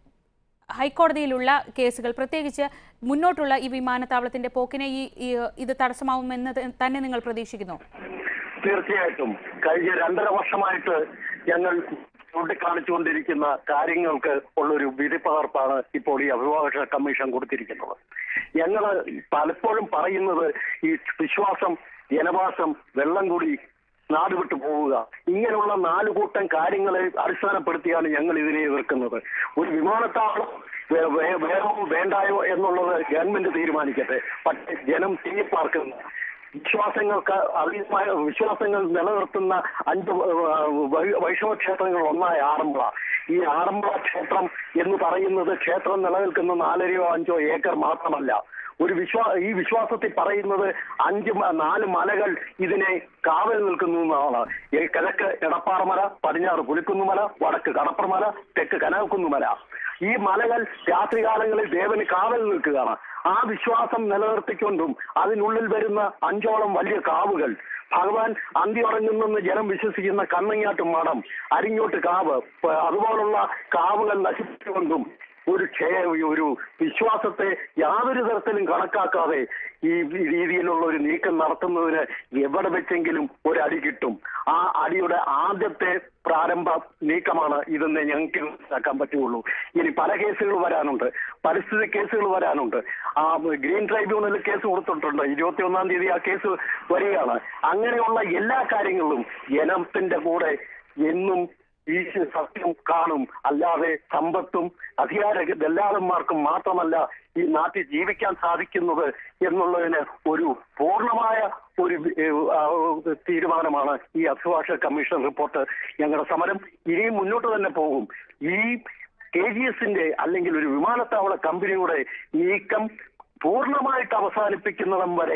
ഹൈക്കോടതിയിലുള്ള കേസുകൾ പ്രത്യേകിച്ച് മുന്നോട്ടുള്ള ഈ വിമാനത്താവളത്തിന്റെ പോക്കിനെ ഈ ഈ, ഇത് തടസ്സമാവുമെന്ന് തന്നെ നിങ്ങൾ പ്രതീക്ഷിക്കുന്നു തീർച്ചയായിട്ടും കഴിഞ്ഞ രണ്ടര വർഷമായിട്ട് ഞങ്ങൾ ചൂണ്ടിക്കാണിച്ചുകൊണ്ടിരിക്കുന്ന കാര്യങ്ങൾക്ക് ഉള്ളൊരു വിധിപ്പകർപ്പാണ് ഇപ്പോൾ ഈ അഭിഭാഷക കമ്മീഷൻ കൊടുത്തിരിക്കുന്നത് ഞങ്ങൾ പലപ്പോഴും പറയുന്നത് ഈ വിശ്വാസം ജനവാസം വെള്ളം കൂടി നാട് വിട്ടു പോവുക ഇങ്ങനെയുള്ള നാല് കൂട്ടം കാര്യങ്ങളെ അടിസ്ഥാനപ്പെടുത്തിയാണ് ഞങ്ങൾ ഇതിനെ എതിർക്കുന്നത് ഒരു വിമാനത്താവളം വേ- വേ- വേണോ വേണ്ടായോ എന്നുള്ളത് ഗവൺമെന്റ് തീരുമാനിക്കട്ടെ പക്ഷേ ജനം തിങ്ങിപ്പാർക്കുന്ന വിശ്വാസങ്ങൾക്ക് അതീതമായ വിശ്വാസങ്ങൾ നിലനിർത്തുന്ന അഞ്ച് വൈ- വൈഷ്ണവ ക്ഷേത്രങ്ങൾ ഒന്നായ ആറന്മുള ഈ ആറന്മുള ക്ഷേത്രം എന്ന് പറയുന്നത് ക്ഷേത്രം നിലനിൽക്കുന്ന നാലരയോ അഞ്ചോ ഏക്കർ മാത്രമല്ല ഒരു വിശ്വാ ഈ വിശ്വാസത്തിൽ പറയുന്നത് അഞ്ച് മ- നാല് മലകൾ ഇതിനെ കാവൽ നിൽക്കുന്നു എന്നാണ് ഈ കിഴക്ക് എടപ്പാറമല പടിഞ്ഞാറ് പുലിക്കുന്നുമല വടക്ക് കടപ്പുറമല തെക്ക് കനകക്കുന്നുമല ഈ മലകൾ രാത്രികാലങ്ങളിൽ ദേവന് കാവൽ നിൽക്കുകയാണ് ആ വിശ്വാസം നിലനിർത്തിക്കൊണ്ടും അതിനുള്ളിൽ വരുന്ന അഞ്ചോളം വലിയ കാവുകൾ ഭഗവാൻ അന്തി ഉറങ്ങുന്നെന്ന് ജനം വിശ്വസിക്കുന്ന കണ്ണങ്ങാട്ട് മഠം അരിങ്ങോട്ട് കാവ് പ- അതുപോലുള്ള കാവുകൾ നശിപ്പിച്ചുകൊണ്ടും ഒരു ക്ഷേ- ഒരു വിശ്വാസത്തെ യാതൊരു തരത്തിലും കണക്കാക്കാതെ ഈ രീതിയിലുള്ള ഒരു നീക്കം നടത്തുന്നതിന് എവിടെ വെച്ചെങ്കിലും ഒരു അടി കിട്ടും ആ അടിയുടെ ആദ്യത്തെ പ്രാരംഭ നീക്കമാണ് ഇതെന്ന് ഞങ്ങൾക്ക് മനസ്സിലാക്കാൻ പറ്റുള്ളൂ ഇനി പല കേസുകൾ വരാനുണ്ട് പരിസ്ഥിതി കേസുകൾ വരാനുണ്ട് ആ ഗ്രീൻ ട്രൈബ്യൂണലിൽ കേസ് കൊടുത്തിട്ടുണ്ട് ഇരുപത്തി ഒന്നാം തീയതി ആ കേസ് വരികയാണ് അങ്ങനെയുള്ള എല്ലാ കാര്യങ്ങളിലും ജനത്തിന്റെ കൂടെ എന്നും ഈ സത്യം കാണും അല്ലാതെ സമ്പത്തും അധികാര ദല്ലാളന്മാർക്കും മാത്രമല്ല ഈ നാട്ടിൽ ജീവിക്കാൻ സാധിക്കുന്നത് എന്നുള്ളതിന് ഒരു പൂർണ്ണമായ ഒരു ഏഹ്, ആ, തീരുമാനമാണ് ഈ അഭിഭാഷക കമ്മീഷൻ റിപ്പോർട്ട് ഞങ്ങളുടെ സമരം ഇനിയും മുന്നോട്ട് തന്നെ പോകും ഈ കെ ജി എസിന്റെ അല്ലെങ്കിൽ ഒരു വിമാനത്താവള കമ്പനിയുടെ നീക്കം പൂർണ്ണമായിട്ട് അവസാനിപ്പിക്കുന്നിടം വരെ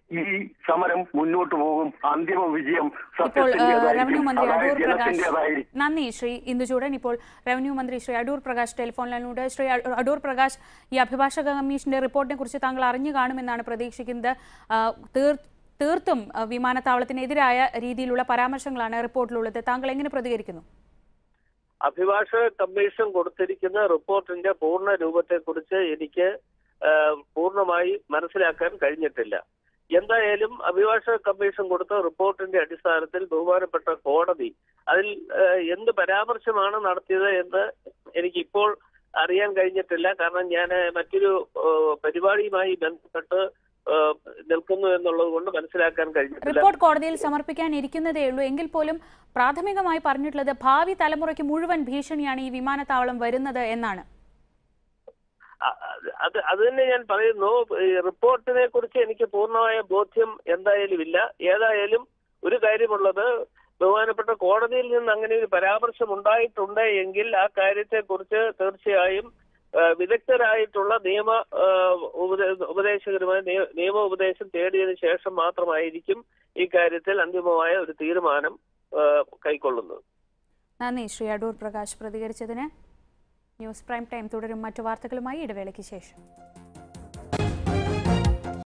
ഈ സമരം മുന്നോട്ട് പോകും അന്തിമ വിജയം ഇപ്പോൾ ഏഹ്, റവന്യൂ മന്ത്രി അതായത് അടൂർ പ്രകാശ് ജനത്തിന്റേതായിരിക്കും നന്ദി ശ്രീ ഇന്ദുചൂടൻ ഇപ്പോൾ റവന്യൂ മന്ത്രി ശ്രീ അടൂർ പ്രകാശ് ടെലിഫോൺ ലൈനിലൂടെ ശ്രീ അ- അടൂർ പ്രകാശ് ഈ അഭിഭാഷക കമ്മീഷന്റെ റിപ്പോർട്ടിനെ കുറിച്ച് താങ്കൾ അറിഞ്ഞു കാണുമെന്നാണ് പ്രതീക്ഷിക്കുന്നത് ആ, തീർ- തീർത്തും ആ, വിമാനത്താവളത്തിനെതിരായ രീതിയിലുള്ള പരാമർശങ്ങളാണ് റിപ്പോർട്ടിലുള്ളത് താങ്കൾ എങ്ങനെ പ്രതികരിക്കുന്നു അഭിഭാഷക കമ്മീഷൻ കൊടുത്തിരിക്കുന്ന റിപ്പോർട്ടിന്റെ പൂർണ്ണ രൂപത്തെക്കുറിച്ച് എനിക്ക് ആ, പൂർണ്ണമായി മനസ്സിലാക്കാൻ കഴിഞ്ഞിട്ടില്ല എന്തായാലും അഭിഭാഷക കമ്മീഷൻ കൊടുത്ത റിപ്പോർട്ടിന്റെ അടിസ്ഥാനത്തിൽ ബഹുമാനപ്പെട്ട കോടതി അതിൽ ആ, എന്ത് പരാമർശമാണ് നടത്തിയത് എന്ന് എനിക്കിപ്പോൾ അറിയാൻ കഴിഞ്ഞിട്ടില്ല കാരണം ഞാൻ മറ്റൊരു ആ, പരിപാടിയുമായി ബന്ധപ്പെട്ട് ആ, നിൽക്കുന്നു എന്നുള്ളത് കൊണ്ട് മനസ്സിലാക്കാൻ കഴിഞ്ഞിട്ടില്ല റിപ്പോർട്ട് കോടതിയിൽ സമർപ്പിക്കാൻ ഇരിക്കുന്നതേ ഉള്ളൂ എങ്കിൽ പോലും പ്രാഥമികമായി പറഞ്ഞിട്ടുള്ളത് ഭാവി തലമുറയ്ക്ക് മുഴുവൻ ഭീഷണിയാണ് ഈ വിമാനത്താവളം വരുന്നത് എന്നാണ് അ- അത് അത് തന്നെ ഞാൻ പറയുന്നു ഈ റിപ്പോർട്ടിനെ കുറിച്ച് എനിക്ക് പൂർണ്ണമായ ബോധ്യം എന്തായാലും ഇല്ല ഏതായാലും ഒരു കാര്യമുള്ളത് ബഹുമാനപ്പെട്ട കോടതിയിൽ നിന്ന് അങ്ങനെ ഒരു പരാമർശം ഉണ്ടായിട്ടുണ്ട് എങ്കിൽ ആ കാര്യത്തെക്കുറിച്ച് തീർച്ചയായും ആ, വിദഗ്ധരായിട്ടുള്ള നിയമ ആ, ഉപദേ- ഉപദേശകരുമായ നിയ- നിയമ ഉപദേശം തേടിയതിനു ശേഷം മാത്രമായിരിക്കും ഈ കാര്യത്തിൽ അന്തിമമായ ഒരു തീരുമാനം ആ, കൈക്കൊള്ളുന്നത് നന്ദി ശ്രീ അടൂർ പ്രകാശ് പ്രതികരിച്ചതിന് ന്യൂസ് പ്രൈം ടൈം തുടരും മറ്റു വാർത്തകളുമായി ഇടവേളയ്ക്ക് ശേഷം